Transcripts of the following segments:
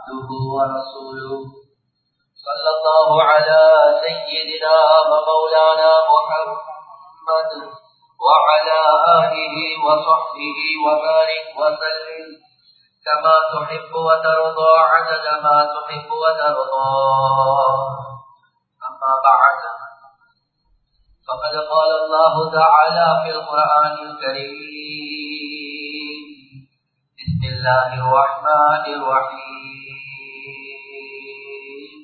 عبده ورسوله صلى الله على سيدنا ومولانا محمد وعلى آله وصحبه وبارك وسلم كما تحب وترضى عدد ما تحب وترضى أما بعد فقد قال الله تعالى في القرآن الكريم بسم الله الرحمن الرحيم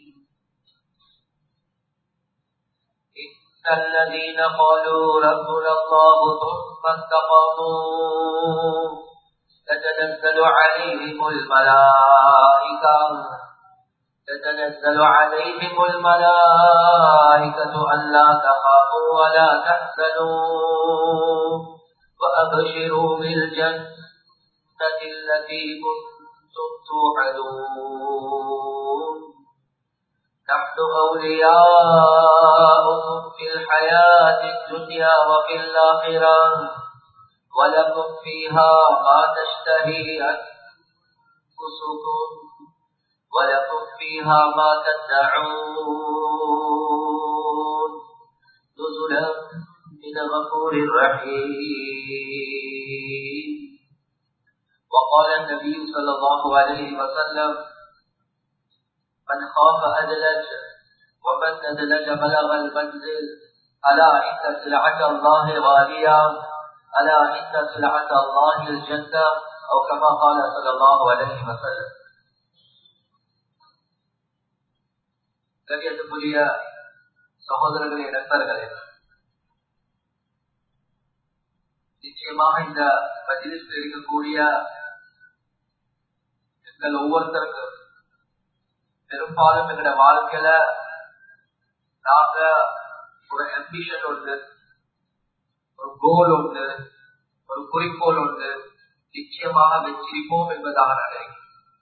إن الذين قالوا ربنا الله ثم استقاموا تتنزل عليهم الملائكة تتنزل عليهم الملائكة ألا تخافوا ولا تحزنوا وأبشروا بالجنة التي كنتم توعدون نحن أولياؤكم في الحياة الدنيا وفي الآخرة ولكم فيها ما تشتهي أنفسكم ولكم فيها ما تدعون نزلا من غفور رحيم وقال النبي صلى الله عليه وسلم من خاف أدلج ومن أدلج بلغ المنزل ألا إن سلعة الله غالية ألا إن سلعة الله الجنة أو كما قال صلى الله عليه وسلم கண்ணியத்துக்குரிய சகோதரர்களே நண்பர்களே நிச்சயமாக இந்த பதிலில் இருக்கக்கூடிய எங்கள் ஒவ்வொருத்தருக்கும் பெரும்பாலும் எங்களோட வாழ்க்கையில நாங்க ஒரு அம்பிஷன் உண்டு ஒரு கோல் உண்டு ஒரு குறிக்கோள் உண்டு நிச்சயமாக வெற்றிருப்போம் என்பதாக நினைக்கிறேன்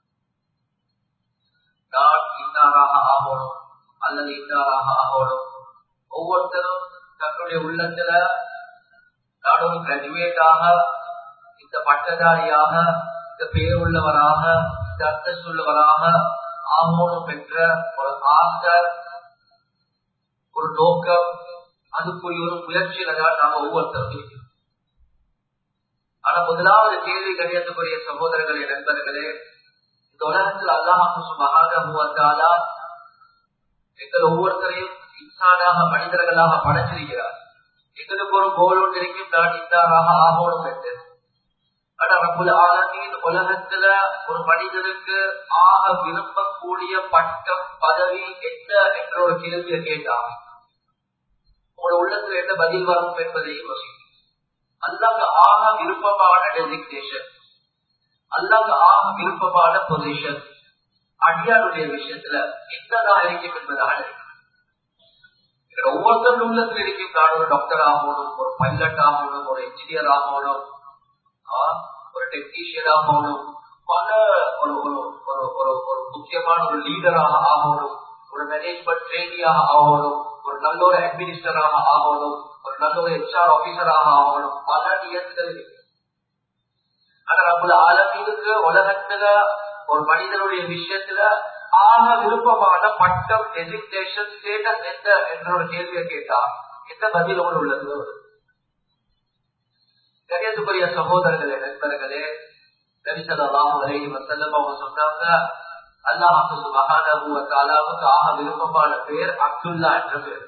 நான் இன்னாராக ஆகணும் அல்லது இன்னாராக ஆகணும் ஒவ்வொருத்தரும் தன்னுடைய உள்ளத்துல நான் ஒரு கிராஜுவேட்டாக இந்த பட்டதாரியாக இந்த பேர் உள்ளவராக இந்த அந்தஸ்து உள்ளவராக ஆகணும் என்ற ஒரு ஆசை ஒரு நோக்கம் அதுக்குரிய ஒரு முயற்சியில தான் நாம ஒவ்வொருத்தரும் இருக்கிறோம் ஆனா முதலாவது கேள்வி கணியத்துக்குரிய சகோதரர்களே நண்பர்களே இந்த உலகத்தில் அல்லாஹு சுபகான எங்கள் ஒவ்வொருத்தரையும் இன்சானாக மனிதர்களாக படைச்சிருக்கிறார் எங்களுக்கு ஒரு கோல் ஒன்று இருக்கும் நான் இன்னாராக ஆகணும் என்று ஆனா ரப்புல ஆலமியின் உலகத்துல ஒரு மனிதனுக்கு ஆக விரும்பக்கூடிய பட்டம் பதவி என்ன என்ற ஒரு கேள்வியை கேட்டாங்க உங்களோட உள்ளத்துல என்ன பதில் வரும் என்பதை யோசிக்கும் அல்லாங்க ஆக விருப்பமான டெசிக்னேஷன் அல்லாங்க ஆக விருப்பமான பொசிஷன் அடியாருடைய விஷயத்துல என்னதான் இருக்கும் என்பதாக ஒவ்வொருத்தரும் உள்ளத்துல இருக்கும் நான் ஒரு டாக்டர் ஆகணும் ஒரு பைலட் ஆகணும் ஒரு இன்ஜினியர் ஆகணும் ஒரு டெக்னீஷியன் ஆகணும் பல ஒரு ஒரு ஒரு ஒரு முக்கியமான ஒரு லீடராக ஆகணும் ஒரு மேனேஜ்மெண்ட் ட்ரெயினியாக ஆகணும் ஒரு நல்ல ஒரு அட்மினிஸ்டராக ஆகணும் ஒரு நல்ல ஒரு ஹெச்ஆர் ஆபீசராக ஆகணும் பல நியத்துகள் இருக்கு ஆனா நம்மள ஆலமீனுக்கு உலகத்துல ஒரு மனிதனுடைய விஷயத்துல ஆக விருப்பமான பட்டம் டெசிக்னேஷன் ஸ்டேட்டஸ் என்ன என்ற ஒரு கேள்வியை கேட்டா என்ன பதில் ஒன்று உள்ளது கணியத்துக்குரிய சகோதரர்களே நண்பர்களே நபிசல்லாம் வரைகி வசல்லம் அவங்க சொன்னாங்க அல்லாஹு சுபகானாவுக்கு ஆக விருப்பமான பேர் அப்துல்லா என்ற பேர்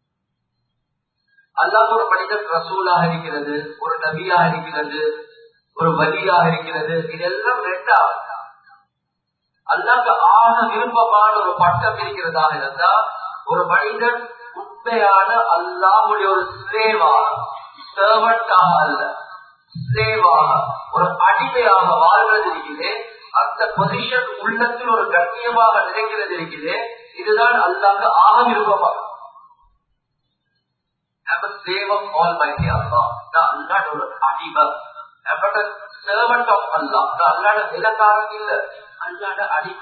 அல்லாஹ் ஒரு மனிதன் ரசூலாக இருக்கிறது ஒரு நபியாக இருக்கிறது ஒரு வலியாக இருக்கிறது இதெல்லாம் ரெண்டாவது அல்லாக்கு ஆக விருப்பமான ஒரு பட்டம் இருக்கிறதாக இருந்தா ஒரு மனிதன் உண்மையான அல்லாஹுடைய ஒரு சேவாக சர்வெண்டாக அல்ல சேவாக ஒரு அடிமையாக வாழ்வது இருக்குது அந்த பொசிஷன் உள்ளத்தில் ஒரு கண்ணியமாக நினைக்கிறது இருக்குது இதுதான் அல்லாங்க ஆக விருப்பமாக சேவம் ஆல் மைட்டி அல்லா நான் அல்லாட ஒரு அடிமை சர்வெண்ட் ஆஃப் அல்லா நான் அல்லாட நிலக்காரன் இல்ல அல்லாட அடிமை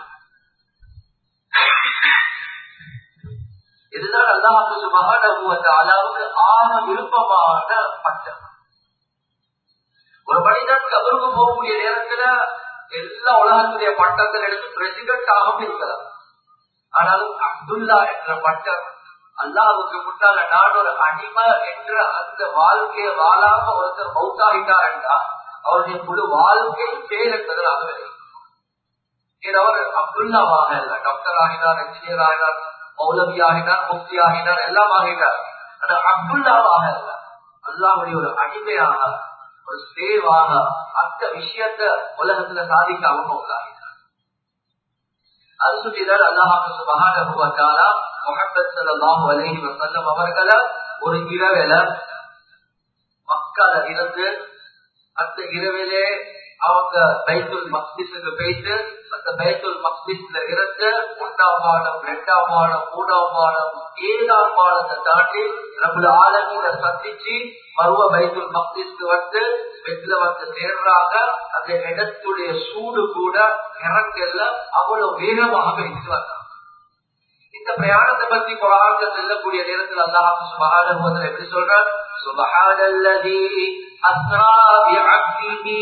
இதுதான் அல்லாஹு சுபகான அல்லாவுக்கு ஆக விருப்பமான பட்டம் ஒரு மனிதன் கபருக்கு போகக்கூடிய நேரத்துல எல்லா உலகத்துடைய பட்டத்தில் எடுத்து பிரசிடென்ட் ஆகவும் இருக்கலாம் ஆனாலும் அப்துல்லா என்ற பட்டம் அல்லாவுக்கு முன்னால நான் ஒரு அடிமை என்ற அந்த வாழ்க்கையை வாழாம ஒருத்தர் மௌத்தாகிட்டார் என்றா அவருடைய முழு வாழ்க்கை பேர் என்பதனாக விளையும் அவர் அப்துல்லாவாக இல்ல டாக்டர் ஆகினார் என்ஜினியர் ஆகினார் மௌலவி ஆகினார் முக்தி ஆகினார் எல்லாம் ஆகினார் ஆனா அப்துல்லாவாக இல்ல அல்லாவுடைய ஒரு அடிமையாக ஒரு சேவாக அந்த விஷயத்த உலகத்துல சாதிக்காம மௌத்தாகினார் அது சொல்லிதான் அல்லாஹாக்கு சுபகான முகமது சல்லாஹு அலஹி வசல்லம் அவர்களை ஒரு இரவில மக்களை இருந்து அந்த இரவிலே அவங்க பைத்துல் மக்திஸுக்கு போயிட்டு அந்த பைத்துல் மக்திஸ்ல இருந்து ஒன்றாம் பாடம் இரண்டாம் பாடம் மூணாம் பாடம் ஏழாம் பாடத்தை தாண்டி நம்மள ஆளுநரை சந்திச்சு மருவ பைத்துல் மக்திஸ்க்கு வந்து வெற்றில வந்து சேர்றாங்க அந்த இடத்துடைய சூடு கூட இறங்கல்ல அவ்வளவு வேகமாக பேசிட்டு வந்தாங்க இந்த பிரயாணத்தை பத்தி குரான் செல்லக்கூடிய நேரத்தில் அல்லாஹ் சுபஹானஹு எப்படி சொல்றான் சுபஹானல்லதி அஸ்ரா பிஅப்திஹி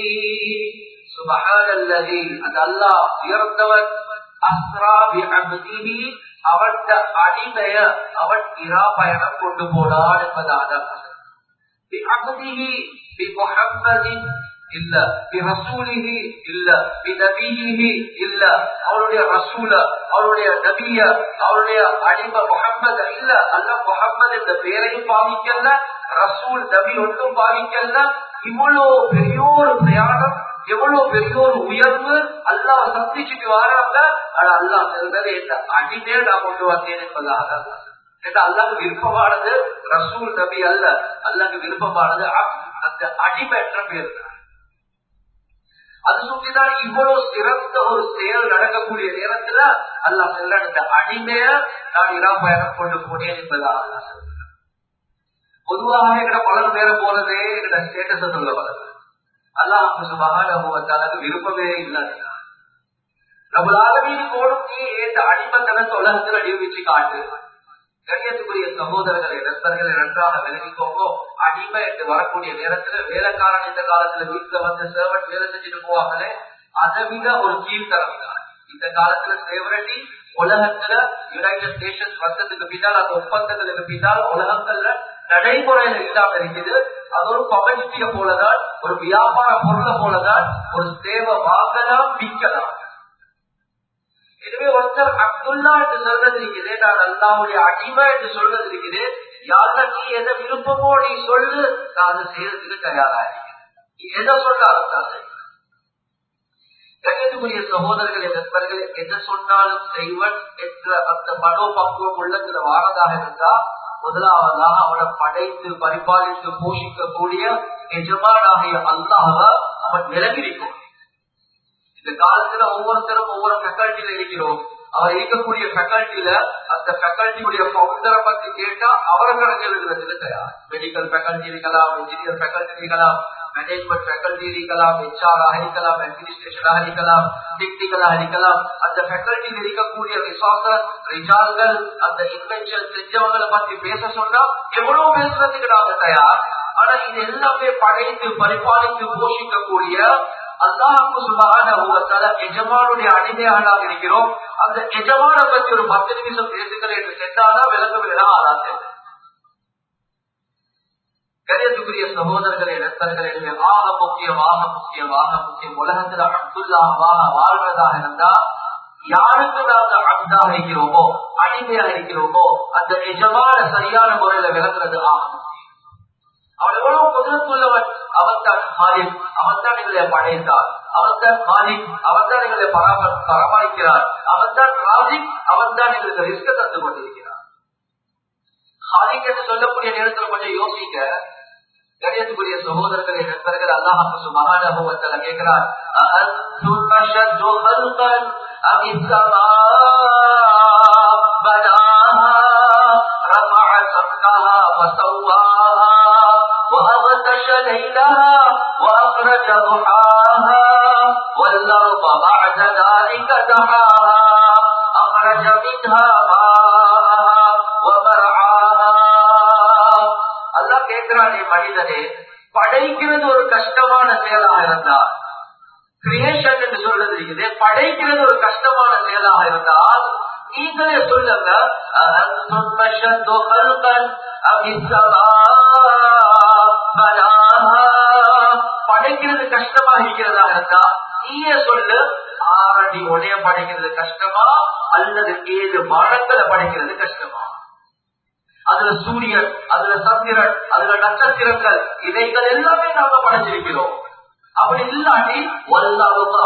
சுபஹானல்லதி அது அல்லாஹ் உயர்ந்தவன் அஸ்ரா பிஅப்திஹி அவன் அடிமைய அவன் இரா பயணம் கொண்டு போனான் என்பதாக பிஅப்திஹி பிமுஹம்மதின் இல்ல ரசூலிஹி இல்ல நபியிஹி இல்ல அவருடைய ரசூல அவருடைய நபிய அவருடைய அடிமை முகம்மது இல்ல அல்ல முகம்மது என்ற பெயரையும் பாவிக்கல ரசூல் நபி ஒன்றும் பாவிக்கல இவ்வளவு பெரிய ஒரு பிரயாணம் எவ்வளவு பெரிய ஒரு உயர்வு அல்லாஹ் சந்திச்சுட்டு வராங்க ஆனா அல்லாஹ் சொல்றது இந்த அடிமே நான் கொண்டு வந்தேன் என்பதாக அல்லாஹ் விருப்பமானது ரசூல் நபி அல்ல அல்லாஹ் விருப்பமானது அந்த அடிமை என்ற பேர் அது சொல்லிதான் இவ்வளவு சிறந்த ஒரு செயல் நடக்கக்கூடிய நேரத்துல அல்லா சொல்ற இந்த அடிமைய நான் இரா பயணம் கொண்டு போனேன் என்பதாக அல்லா சொல்றேன் பொதுவாக எங்கட பலர் பேர போனதே எங்கட ஸ்டேட்டஸ சொல்ல வளர்ந்து அல்லாஹ் மகானுக்கு விருப்பமே இல்லை நம்மளால மீறி போடும் நீ ஏற்ற அடிமத்தனத்தை உலகத்தில் அடிவிச்சு காட்டு கண்ணியத்துக்குரிய சகோதரர்களை நண்பர்களை நன்றாக விலகிக்கோங்க அடிமை என்று வரக்கூடிய நேரத்துல வேலைக்காரன் இந்த காலத்துல வீட்டுல வந்து சேவன் வேலை செஞ்சுட்டு போவாங்களே அதை விட ஒரு கீழ்த்தரம் தான் இந்த காலத்துல சேவரட்டி உலகத்துல யுனைடெட் நேஷன்ஸ் வந்ததுக்கு பின்னால் அந்த ஒப்பந்தங்களுக்கு பின்னால் உலகங்கள்ல நடைமுறையில இல்லாம இருக்குது அது ஒரு கமர்ஷிய போலதான் ஒரு வியாபார பொருளை போலதான் ஒரு சேவை வாங்கலாம் விற்கலாம் எனவே ஒருத்தர் அப்துல்லா என்று சொல்றது இருக்குது நான் அல்லாவுடைய அடிமை என்று சொல்றது இருக்குது யாருல நீ எதை விருப்பமோ நீ சொல்லு நான் அதை செய்யறதுக்கு தயாரா இருக்கிறேன் எதை சொன்னாலும் தான் கண்ணியத்துக்குரிய சகோதரர்களே நண்பர்களே எதை சொன்னாலும் செய்வன் என்ற அந்த மனோபக்குவம் உள்ளத்துல வாரதாக இருந்தா முதலாவதாக அவனை படைத்து பரிபாலித்து போஷிக்கக்கூடிய எஜமானாகிய அல்லாஹ அவன் விலகிருக்கும் இந்த காலத்துல ஒவ்வொருத்தரும் ஒவ்வொரு ஃபேக்கல்ட்டில இருக்கிறோம் அவர் இருக்கக்கூடிய ஃபேக்கல்ட்டில அந்த ஃபேக்கல்ட்டியுடைய ஃபவுண்டரை பத்தி கேட்டா அவர்கள் எழுதுறதுக்கு தயார் மெடிக்கல் ஃபேக்கல்ட்டி இருக்கலாம் இன்ஜினியர் ஃபேக்கல்ட்டி இருக்கலாம் மேனேஜ்மெண்ட் ஃபேக்கல்ட்டி இருக்கலாம் ஹெச்ஆர் இருக்கலாம் அட்மினிஸ்ட்ரேஷனாக இருக்கலாம் டெக்னிக்கலாக இருக்கலாம் அந்த ஃபேக்கல்ட்டியில் இருக்கக்கூடிய ரிசோர்சஸ் ரிஜால்கள் அந்த இன்வென்ஷன் செஞ்சவங்களை பத்தி பேச சொன்னா எவ்வளவு பேசுறதுக்கு நாங்க தயார் ஆனா இது எல்லாமே படைத்து பரிபாலித்து போஷிக்கக்கூடிய அல்லாஹுக்கு சுபகான எஜமானுடைய அடிமையாக நாம் இருக்கிறோம் அந்த எஜமான பற்றி ஒரு பத்து நிமிஷம் பேசுங்கள் என்று சென்றாதான் விளங்க விடாது கணியத்துக்குரிய சகோதரர்களே நண்பர்களே ஆக முக்கியம் ஆக முக்கியம் ஆக முக்கியம் உலகத்தில் அப்துல்லாவாக வாழ்வதாக இருந்தா யாருக்கு நாங்கள் அப்தாக இருக்கிறோமோ அடிமையாக இருக்கிறோமோ அந்த எஜமான சரியான முறையில விளங்குறது ஆக முக்கியம் அவன் எவ்வளவு குதிரத்துள்ளவன் அவன் தான் மாலிக் அவன் தான் எங்களை படைத்தார் அவன் தான் மாலிக் அவன் தான் எங்களை பராமரிக்கிறார் அவன் தான் ராஜிக் அவன் தான் எங்களுக்கு ரிஸ்க தந்து கொண்டிருக்கிறார் ஹாலிக் என்று சொல்லக்கூடிய நேரத்தில் கொஞ்சம் யோசிக்க கணியத்துக்குரிய சகோதரர்களை நண்பர்கள் அல்லாஹ் சுபஹானஹுவத்தல கேட்கிறார் அஅன்தும் அஷத்து ஹல்கன் அம் இஸ்ஸமா பனாஹா ரஃபஅ சம்கஹா ஃபஸவ்வாஹா وأغتش ليلها وأخرج ضحاها والأرض بعد ذلك دحاها أخرج منها ماءها ومرعاها அல்லாஹ் கேட்கிறானே மனிதனே படைக்கிறது ஒரு கஷ்டமான செயலாக இருந்தா கிரியேஷன் என்று சொல்றது இருக்குது படைக்கிறது ஒரு கஷ்டமான செயலாக இருந்தால் நீங்களே சொல்லுங்க அஅன்தும் அஷத்து கல்கன் அம் இஸ்ஸமா பனாஹா. படைக்கிறது கஷ்டமா இருக்கிறதா இருந்தா நீயே சொல்லு ஆறடி உடைய படைக்கிறது கஷ்டமா அல்லது ஏழு மரங்களை படைக்கிறது கஷ்டமா அதுல சூரியன் அதுல சந்திரன் அதுல நட்சத்திரங்கள் இவைகள் எல்லாமே நாங்க படைச்சிருக்கிறோம் அப்படி இல்லாட்டி வல்லவங்க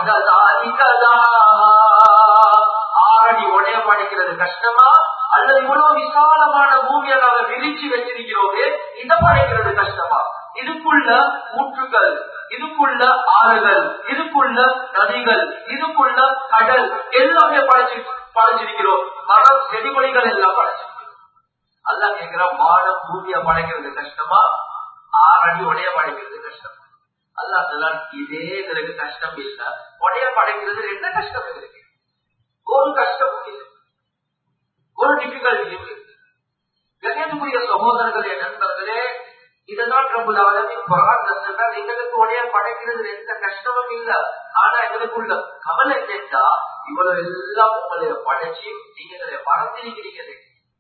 ஆறடி உடைய படைக்கிறது கஷ்டமா அல்லது இவ்வளவு விசாலமான பூமியை நாங்க விரிச்சு வச்சிருக்கிறோமே இதை படைக்கிறது கஷ்டமா இதுக்குள்ள ஊற்றுகள் இதுக்குள்ள ஆறுகள் இதுக்குள்ள நதிகள் இதுக்குள்ள கடல் எல்லாமே படைச்சு படைச்சிருக்கிறோம் மரம் செடிகொடிகள் எல்லாம் படைச்சிருக்கிறோம் அதான் கேட்கிறான் வானம் பூமியை படைக்கிறது கஷ்டமா ஆறடி உடைய படைக்கிறது கஷ்டம் அல்லா சொல்லான் இதே எங்களுக்கு கஷ்டம் இல்ல உடைய படைக்கிறது என்ன கஷ்டம் இருக்கு ஒரு கஷ்டம் இல்லை ஒரு டிஃபிகல்ட்டி இல்லை கண்ணியத்துக்குரிய சகோதரர்களே நண்பர்களே இதனால் பிரபுல அவரவின் குரான் எங்களுக்கு உடைய படைக்கிறது எந்த கஷ்டமும் இல்ல ஆனா எங்களுக்குள்ள கவலை என்னன்னா இவ்வளவு எல்லாம் உங்களை படைச்சு நீங்க எங்களை மறந்திருக்கிறீங்களே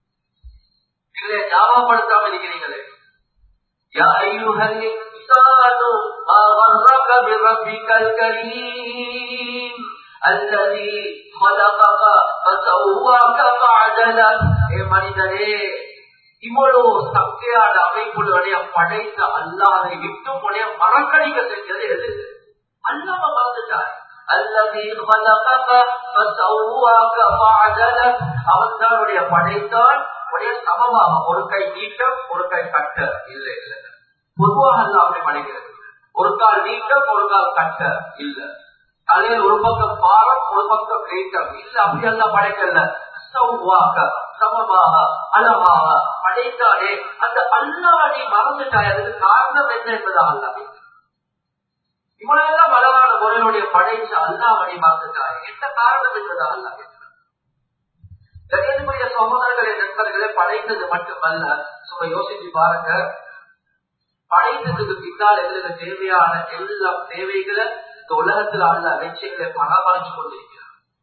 எங்களை ஞாபகப்படுத்தாம இருக்கிறீங்களே يا أيها الإنسان ما غرك بربك الكريم الذي خلقك فسواك فعدلك ஏ மனிதரே இவ்வளவு சக்தியான அமைப்புடைய படைத்த அல்லாதை விட்டு உடைய மறக்கடிக்க செஞ்சது எது அல்லாம மறந்துட்டார் الذي خلقك فسواك فعدلك அவன் தான் உடைய படைத்தான் உடைய சமமாக ஒரு கை நீட்டம் ஒரு கை கட்ட இல்ல இல்ல பொதுவாக அல்ல அப்படி படைக்கிறது ஒரு கால் நீட்டம் ஒரு கால் கட்ட இல்ல தலையில் ஒரு பக்கம் பாரம் ஒரு பக்கம் நீட்டம் இல்ல அப்படி எல்லாம் படைக்கல சௌவாக சமமாக அழகாக படைத்தாலே அந்த அல்லாவை மறந்துட்டாய் அதுக்கு காரணம் என்ன என்பதாக அல்லாமே இவ்வளவு அழகான முறையினுடைய படைச்ச அல்லாவனை மறந்துட்டாய் என்ன காரணம் என்பதாக அல்லாமே கணியத்துக்குரிய சகோதரர்களை நண்பர்களை படைத்தது மட்டுமல்ல சும்மா யோசிச்சு பாருங்க படைத்ததுக்கு பின்னால் எங்களுக்கு தேவையான எல்லா தேவைகளை இந்த உலகத்தில் அல்ல வெற்றிகளை பராமரிச்சு கொண்டிருக்கிறார்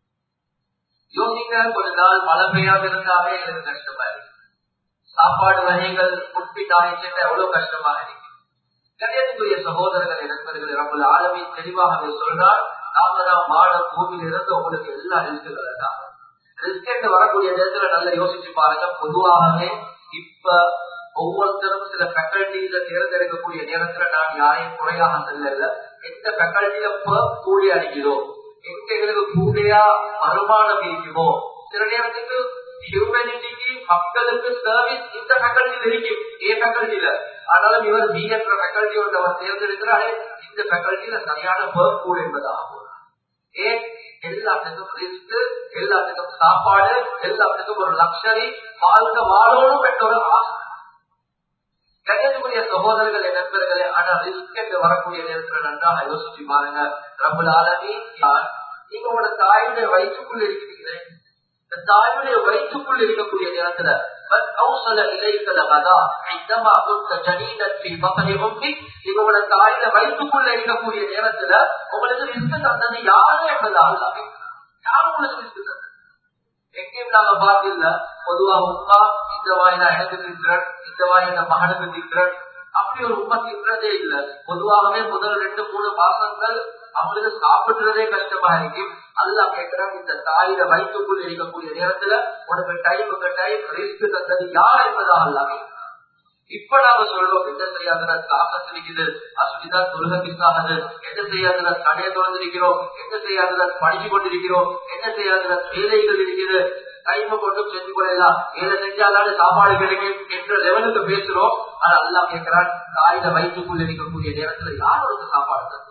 யோசிக்க கொஞ்ச நாள் மழை பெய்யாம இருந்தாலே எனக்கு கஷ்டமா இருக்கு சாப்பாடு வகைகள் முற்பிட்டாக சென்ற எவ்வளவு கஷ்டமாக இருக்கு கணியத்துக்குரிய சகோதரர்களை நண்பர்களை நம்மள ஆளுமை தெளிவாகவே சொல்றார் நாம தான் வாழ பூமியில் இருந்து உங்களுக்கு எல்லா ரிஸ்குகள் தான் ரிஸ்க் வரக்கூடிய நேரத்துல நல்லா யோசிச்சு பாருங்க பொதுவாகவே இப்ப ஒவ்வொருத்தரும் சில ஃபேக்கல்டியில தேர்ந்தெடுக்கக்கூடிய நேரத்துல நான் யாரையும் குறையாக செல்லல எந்த ஃபேக்கல்டியில கூலி அடிக்கிறோம் எங்க எங்களுக்கு கூலியா வருமானம் இருக்குமோ சில நேரத்துக்கு ஹியூமனிட்டிக்கு மக்களுக்கு சர்வீஸ் இந்த ஃபேக்கல்டியில் இருக்கு ஏ ஃபேக்கல்டியில ஆனாலும் இவர் பி என்ற ஃபேக்கல்டி ஒன்று அவர் தேர்ந்தெடுக்கிறாரே இந்த ஃபேக்கல்டியில சரியான பேர் கூட என்பதாகும் ஏன் எல்லாத்துக்கும் ரிஸ்க் எல்லாத்துக்கும் சாப்பாடு எல்லாத்துக்கும் ஒரு லக்ஷரி வாழ்க்கை வாழணும் என்ற ஒரு ஆசை கண்ணியத்துக்குரிய சகோதரர்களே நண்பர்களே ஆனா ரிஸ்க் என்று வரக்கூடிய நேரத்தில் நன்றாக யோசிச்சு பாருங்க ரபுல் ஆலமி நீங்க உங்களோட தாயுடைய வயிற்றுக்குள் இருக்கிறீங்களே இந்த தாயுடைய வயிற்றுக்குள் இருக்கக்கூடிய நேரத்துல بل اوصل اليك الغداء عندما كنت جنينا في بطن امك உங்களோட தாயில வயிற்றுக்குள்ள இருக்கக்கூடிய நேரத்துல உங்களுக்கு ரிஸ்க் தந்தது யாரு என்பதால் யாரும் உங்களுக்கு ரிஸ்க் தந்தது எங்கேயும் நாங்க பார்த்தில்ல பொதுவா உமா இந்த வாய் நான் எனக்கு திட்டுறேன் இந்த வாய் என் மகனுக்கு திட்டுறேன் அப்படி ஒரு உமா திட்டுறதே இல்ல பொதுவாகவே முதல் ரெண்டு மூணு மாசங்கள் அவங்களுக்கு சாப்பிடுறதே கஷ்டமா இருக்கு அல்லா கேட்கிறான் இந்த தாயில வயிற்றுக்குள் இருக்கக்கூடிய நேரத்துல உனக்கு டைமுக்கு டைம் ரிஸ்க் தந்தது யார் என்பதா அல்லா இப்ப நாம சொல்றோம் என்ன செய்யாதுன்னா தாக்கத்து இருக்குது அசுவிதான் தொழுகத்திற்கானது என்ன செய்யாதுன்னா கடையை திறந்திருக்கிறோம் என்ன செய்யாதுன்னா படிச்சு கொண்டிருக்கிறோம் என்ன செய்யாதுன்னா வேலைகள் இருக்குது டைமை கொண்டு செஞ்சு கொள்ளலாம் வேலை செஞ்சாலும் சாப்பாடு கிடைக்கும் என்ற லெவலுக்கு பேசுறோம் ஆனா எல்லாம் கேட்கிறான் தாயில வயிற்றுக்குள் இருக்கக்கூடிய நேரத்துல யாருக்கு சாப்பாடு தந்து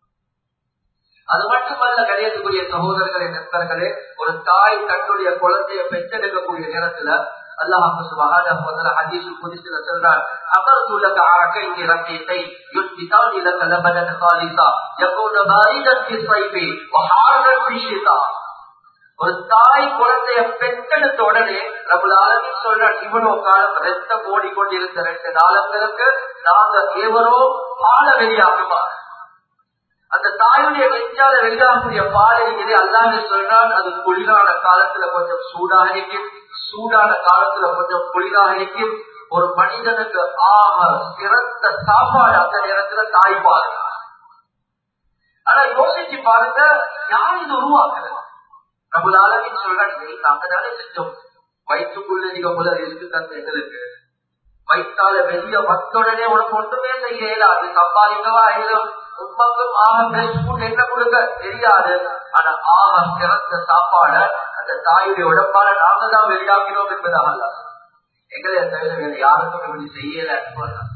அது மட்டுமல்ல கணியத்துக்குரிய சகோதரர்களே நண்பர்களே ஒரு தாய் தன்னுடைய குழந்தைய பெற்றெடுக்கக்கூடிய நேரத்துல அல்லாஹ் சுபஹானஹு வ தஆலா ஹதீஸ் குதிஸ்ல சொல்றார் அமர்து லக அரக்கைன் ரக்கீத்தை யுத்திதான் லக லபனன் خالصا يكون باردا في الصيف وحارا في الشتاء ஒரு தாய் குழந்தைய பெற்றெடுத்த உடனே நம்மள ஆலமின் சொல்ற இவ்வளவு காலம் ரத்தம் ஓடிக்கொண்டிருந்த ரெண்டு நாளங்களுக்கு நாங்க ஏவரோ பால வெளியாகுமா அந்த தாயுடைய நெஞ்சால வெளியாகக்கூடிய பால் இருக்குது அல்லாமே சொல்றான் அது குளிரான காலத்துல கொஞ்சம் சூடாக இருக்கும் சூடான காலத்துல கொஞ்சம் குளிராக இருக்கும் ஒரு மனிதனுக்கு ஆக சிறந்த சாப்பாடு அந்த நேரத்துல தாய்ப்பால் ஆனா யோசிச்சு பாருங்க யார் இது உருவாக்குறது நம்மளாலும் சொல்றாங்க நாங்க தானே செஞ்சோம் வயிற்றுக்குள்ள நீங்க உள்ள இருக்கு தந்த எங்களுக்கு வயிற்றால வெளிய வந்தோடனே உனக்கு ஒன்றுமே செய்ய இயலாது சம்பாதிக்கவா ஆயிரம் உண்மக்கும் ஆக பேசும் என்ன கொடுக்க தெரியாது ஆனா ஆக சிறந்த சாப்பாட அந்த தாயுடைய உடம்பால நாங்க தான் வெளியாக்கிறோம் என்பதாக அல்ல எங்களை தவிர வேற யாருக்கும் இப்படி செய்யல அனுப்புவாங்க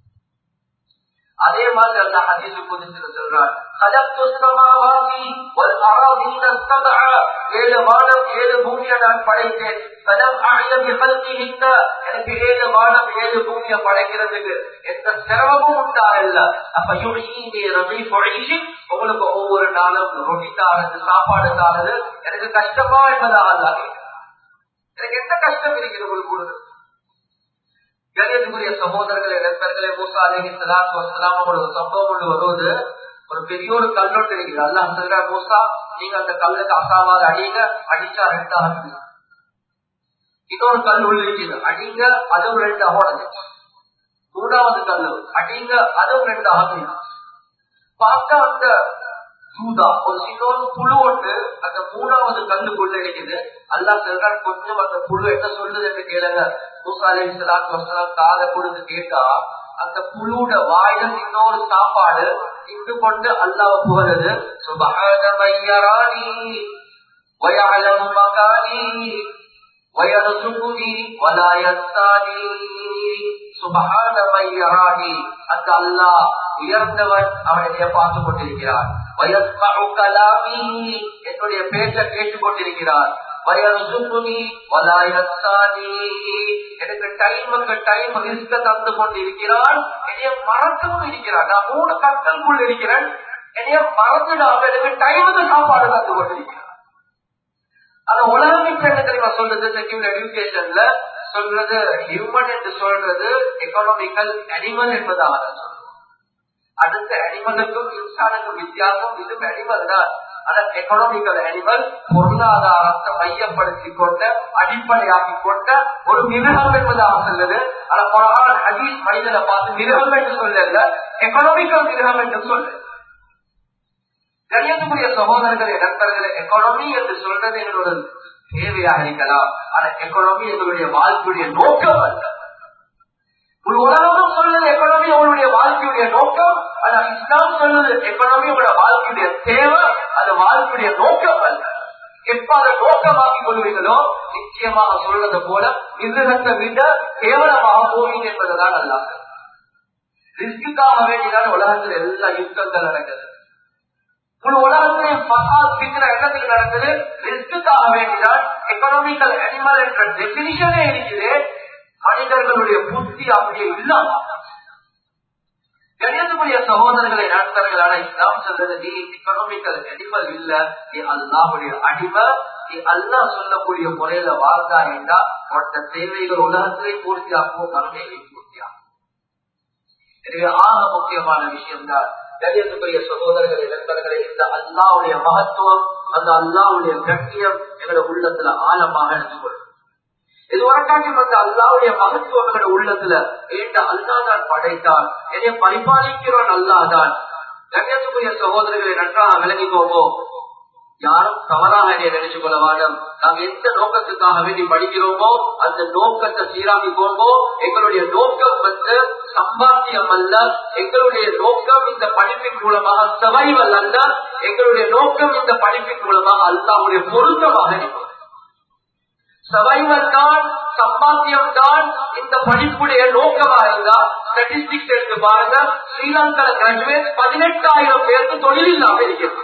அதே மாதிரி அல்ல ஹதீசு குதிச்சு சொல்றான் ஏழு வானம் ஏழு பூமியை நான் படைத்தேன் எனக்கு ஏழு வானம் ஏழு பூமியை படைக்கிறதுக்கு எந்த சிரமமும் உண்டாகல அப்ப ரவி பொழிச்சு உங்களுக்கு ஒவ்வொரு நாளும் ரொட்டி தானது சாப்பாடு தானது எனக்கு கஷ்டமா என்பதாக எனக்கு எந்த கஷ்டம் இருக்கிறது உங்களுக்கு கணியத்துக்குரிய சகோதரர்களே நண்பர்களே மூசா அலஹி சலாத்து வசலாம் ஒரு சம்பவம் ஒன்று வருவது ஒரு பெரிய ஒரு கல்லொட்டு இருக்குது அல்லாஹ் சொல்ற மூசா நீங்க அந்த கல்லுக்கு அசாவாத அடிங்க அடிச்சா ரெண்டாக இன்னொரு கல் உள்ள இருக்குது அடிங்க அதுவும் ரெண்டாக உடஞ்சிச்சு மூணாவது கல்லு அடிங்க அதுவும் ரெண்டாக பார்க்க அந்த சூதா ஒரு சின்னோரு புழு ஒன்று அந்த மூணாவது கல்லுக்குள்ள இருக்குது அல்லா சொல்றான் கொஞ்சம் அந்த புழு என்ன சொல்லுது என்று கேளுங்க மூசாலே காதை கொடுத்து கேட்டா அந்த புழுட வாயில இன்னொரு சாப்பாடு இன்று கொண்டு அல்லாவ புகழுது சுபகானி வயாலம் மகானி வயசுகுனி வலாயத்தானி சுபகான மையராணி அந்த அல்லாஹ் உயர்ந்தவன் அவனை பார்த்து கொண்டிருக்கிறான் என்னுடைய பேச்ச கேட்டுக் கொண்டிருக்கிறார் எனக்கு டைமுக்கு டைம் ரிஸ்க தந்து கொண்டிருக்கிறான் என்னைய மறக்கவும் இருக்கிறான் நான் மூணு கட்டலுக்குள் இருக்கிறேன் என்னைய மறந்துடாம எனக்கு டைமுக்கு சாப்பாடு தந்து கொண்டிருக்கிறான் அது உலகம் என்ன தெரியுமா சொல்றது செக்யூர் எஜுகேஷன்ல சொல்றது ஹியூமன் என்று சொல்றது எக்கனாமிக்கல் அனிமல் என்பதாக சொல்றது அடுத்த அனிமலுக்கும் இன்சானுக்கும் வித்தியாசம் இது அனிமல் தான் ஆனா எக்கனாமிக்கல் அனிமல் பொருளாதாரத்தை மையப்படுத்தி கொண்ட அடிப்படையாக்கி கொண்ட ஒரு மிருகம் என்பதாக சொல்லுது ஆனா குரான் ஹதீஸ் மனிதனை பார்த்து மிருகம் என்று சொல்லல எக்கனாமிக்கல் மிருகம் என்று சொல்லு கணியத்துக்குரிய சகோதரர்களே நண்பர்களே எக்கனாமி என்று சொல்றது எங்களோட தேவையாக இருக்கலாம் ஆனா எக்கனாமி எங்களுடைய வாழ்க்கையுடைய நோக்கம் அல்ல ஒரு உலகமும் சொல்லுது எக்கனாமி உங்களுடைய வாழ்க்கையுடைய நோக்கம் ஆனா இஸ்லாம் சொல்லுது எக்கனாமி உங்களோட வாழ்க்கையுடைய தேவை அது வாழ்க்கையுடைய நோக்கம் அல்ல எப்ப அதை நோக்கமாக்கி கொள்வீங்களோ நிச்சயமாக சொல்றது போல மிருகத்தை விட கேவலமாக போவீங்க என்பதுதான் அல்ல ரிஸ்க்குக்காக வேண்டிதான் உலகத்தில் எல்லா யுத்தங்கள் நடக்குது முழு உலகத்திலே பசாத் பிக்கிற எண்ணத்துக்கு நடக்குது ரிஸ்க்குக்காக வேண்டிதான் எக்கனாமிக்கல் அனிமல் என்ற டெபினிஷனே இருக்குது மனிதர்களுடைய புத்தி அப்படியே இல்லாம கணியத்துக்குரிய சகோதரர்களை நண்பர்களான இஸ்லாம் சொல்றது நீ எக்கனாமிக்கல் அனிமல் இல்ல நீ அல்லாவுடைய அடிமை நீ அல்லா சொல்லக்கூடிய முறையில வாழ்ந்தா என்றா மற்ற தேவைகள் உலகத்திலே பூர்த்தியாகும் மறுமையிலே பூர்த்தியாகும் எனவே ஆக முக்கியமான விஷயம் தான் கணியத்துக்குரிய சகோதரர்களை நண்பர்களை இந்த அல்லாவுடைய மகத்துவம் அந்த அல்லாவுடைய கட்டியம் எங்களோட உள்ளத்துல ஆழமாக எடுத்துக்கொள்ளும் இது வரக்காட்டி வந்த அல்லாவுடைய மகத்துவம் எங்களோட உள்ளத்துல ஏண்ட அல்லா தான் படைத்தான் என்னை பரிபாலிக்கிறோன் அல்லாதான் கண்ணியத்துக்குரிய சகோதரர்களை நன்றாக விளங்கிக்கோமோ யாரும் தவறாக என்னை நினைச்சு கொள்ள வேண்டாம் நாங்க எந்த நோக்கத்துக்காக வேண்டி படிக்கிறோமோ அந்த நோக்கத்தை சீராக்கிக்கோமோ எங்களுடைய நோக்கம் வந்து சம்பாத்தியம் அல்ல எங்களுடைய நோக்கம் இந்த படிப்பின் மூலமாக சவைவல் அல்ல எங்களுடைய நோக்கம் இந்த படிப்பின் மூலமாக அல்லாவுடைய பொருத்தமாக இருக்கும் சவைவல் தான் சம்பாத்தியம் தான் இந்த படிப்புடைய நோக்கமா இருந்தா ஸ்டாட்டிஸ்டிக்ஸ் எடுத்து பாருங்க ஸ்ரீலங்கா கிராஜுவேட் பதினெட்டாயிரம் பேருக்கு தொழில் இல்லாம இருக்கிறது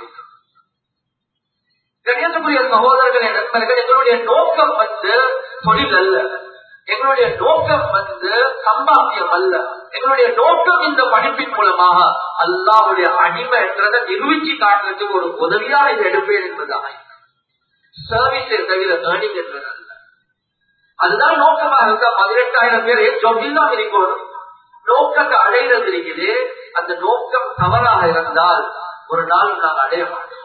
கணியத்துக்குரிய சகோதரர்களே நண்பர்கள் எங்களுடைய நோக்கம் வந்து தொழில் அல்ல எங்களுடைய நோக்கம் வந்து சம்பாத்தியம் அல்ல எங்களுடைய நோக்கம் இந்த படிப்பின் மூலமாக அல்லாவுடைய அடிமை என்றதை நிரூபிச்சு காட்டுறதுக்கு ஒரு உதவியாக இதை எடுப்பேன் என்பதாக சர்வீஸை தவிர ஏர்னிங் என்றது அல்ல அதுதான் நோக்கமாக இருந்தா பதினெட்டாயிரம் பேர் ஜாப் இல்லாம இருக்கணும் நோக்கத்தை அடைகிறது இருக்குது அந்த நோக்கம் தவறாக இருந்தால் ஒரு நாள் நாங்கள் அடைய மாட்டோம்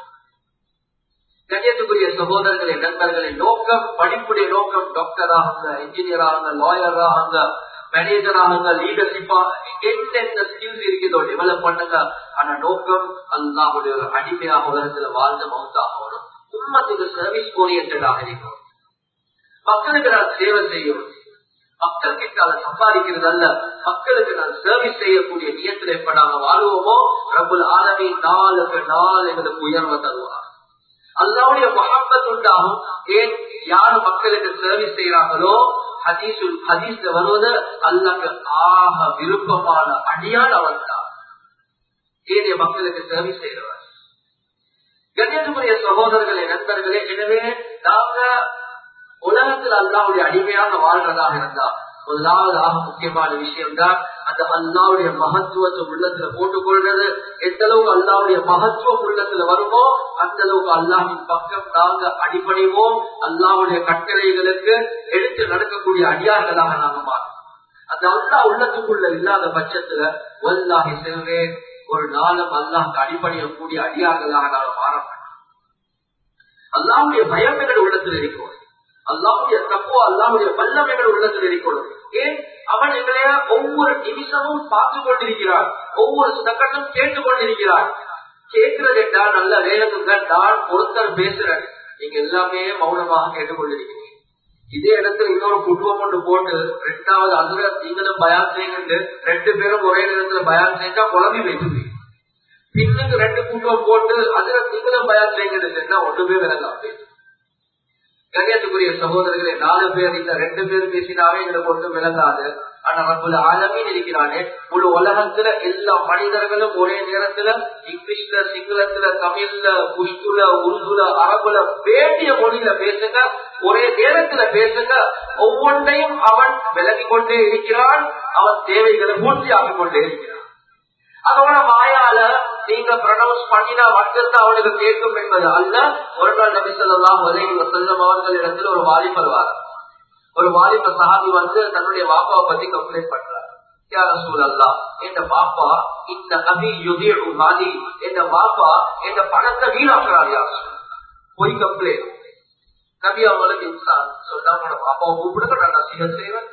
கண்ணியத்துக்குரிய சகோதரர்களை நண்பர்களை நோக்கம் படிப்புடைய நோக்கம் டாக்டர் ஆகுங்க இன்ஜினியர் ஆகுங்க லாயர் ஆகுங்க மேனேஜர் ஆகுங்க லீடர்ஷிப்பா என்னென்ன ஸ்கில்ஸ் இருக்குதோ டெவலப் பண்ணுங்க ஆனா நோக்கம் அல்லாவுடைய ஒரு அடிமையாக உலகத்துல வாழ்ந்த மவுத்தாகணும் உம்மத்துக்கு சர்வீஸ் ஓரியன்டாக இருக்கணும் மக்களுக்கு நான் சேவை செய்யணும் மக்கள் கிட்ட அதை சம்பாதிக்கிறது அல்ல மக்களுக்கு நான் சர்வீஸ் செய்யக்கூடிய நியத்துல எப்ப நாங்க வாழ்வோமோ ரபுல் ஆலமி நாளுக்கு நாள் எங்களுக்கு உயர்வை தருவார் அல்லாவுடைய மகப்பத் உண்டாகும் ஏன் யாரு மக்களுக்கு சர்வீஸ் செய்யறாங்களோ ஹதீசுல் ஹதீஸ்ல வருவது அல்லாக்கு ஆக விருப்பமான அடியால் அவன் தான் ஏனைய மக்களுக்கு சர்வீஸ் செய்யறவர் கண்ணியத்துக்குரிய சகோதரர்களே நண்பர்களே எனவே நாங்க உலகத்தில் அல்லாவுடைய அடிமையாக வாழ்றதாக இருந்தா முதலாவதாக முக்கியமான விஷயம் தான் அந்த அல்லாவுடைய மகத்துவத்தை உள்ளத்துல போட்டுக்கொள்றது எந்த அளவுக்கு அல்லாவுடைய மகத்துவம் உள்ளத்துல வருமோ அந்த அளவுக்கு அல்லாவின் பக்கம் நாங்க அடிப்படைவோம் அல்லாவுடைய கட்டளைகளுக்கு எடுத்து நடக்கக்கூடிய அடியார்களாக நாங்க மாறோம் அந்த அல்லா உள்ளத்துக்குள்ள இல்லாத பட்சத்துல வல்லாகி செல்வேன் ஒரு நாளும் அல்லாஹ் அடிப்படையக்கூடிய அடியார்களாக நாங்க மாற மாட்டோம் அல்லாவுடைய பயம் எங்கள் உள்ளத்தில் இருக்கிறோம் அல்லாவுடைய தப்போ அல்லாவுடைய வல்லம் எங்கள் உள்ளத்தில் இருக்கணும் ஏன் அவன் எங்களைய ஒவ்வொரு நிமிஷமும் பார்த்து கொண்டிருக்கிறான் ஒவ்வொரு சக்கட்டும் கேட்டுக் கொண்டிருக்கிறான் கேட்கிறது என்றால் நல்ல வேகத்துங்க நான் ஒருத்தர் பேசுறேன் நீங்க எல்லாமே மௌனமாக கேட்டுக்கொண்டிருக்கிறீங்க இதே இடத்துல இன்னொரு குடும்பம் ஒன்று போட்டு ரெண்டாவது அதுல நீங்களும் பயான் செய்யுங்க ரெண்டு பேரும் ஒரே நேரத்துல பயான் செஞ்சா குழம்பி வைக்குது பின்னுக்கு ரெண்டு குடும்பம் போட்டு அதுல நீங்களும் பயான் செய்யுங்க ஒன்றுமே விளங்காம பேசு கண்ணியத்துக்குரிய சகோதரர்களே நாலு பேர் இந்த ரெண்டு பேர் பேசினாவே எங்களுக்கு ஒன்றும் விளங்காது ஆனா ரப்புல ஆலமீன் இருக்கிறானே முழு உலகத்துல எல்லா மனிதர்களும் ஒரே நேரத்துல இங்கிலீஷ்ல சிங்களத்துல தமிழ்ல புஷ்டுல உருதுல அரபுல வேண்டிய மொழியில பேசுங்க ஒரே நேரத்துல பேசுங்க ஒவ்வொன்றையும் அவன் விலகி கொண்டே இருக்கிறான் அவன் தேவைகளை பூர்த்தியாகிக் கொண்டே இருக்கிறான் அதோட வாயால நீங்க ப்ரொனவுன்ஸ் பண்ணினா மட்டும்தான் அவனுக்கு கேட்கும் என்பது அல்ல ஒரு நாள் நபி சொல்லலாம் செல்லும் அவர்கள் இடத்துல ஒரு வாலிபர் வார ஒரு வாலிப சஹாபி வந்து தன்னுடைய வாப்பாவை பத்தி கம்ப்ளைண்ட் பண்றார் யார சூழல்லா என் பாப்பா இந்த நபி யுதியு மாதி என் பாப்பா என் பணத்தை வீணாக்குறார் யார் பொய் கம்ப்ளைண்ட் நபி அவங்களுக்கு இன்சான் சொன்னாங்க பாப்பாவை கூப்பிடுங்க நான் நசீகத் செய்வேன்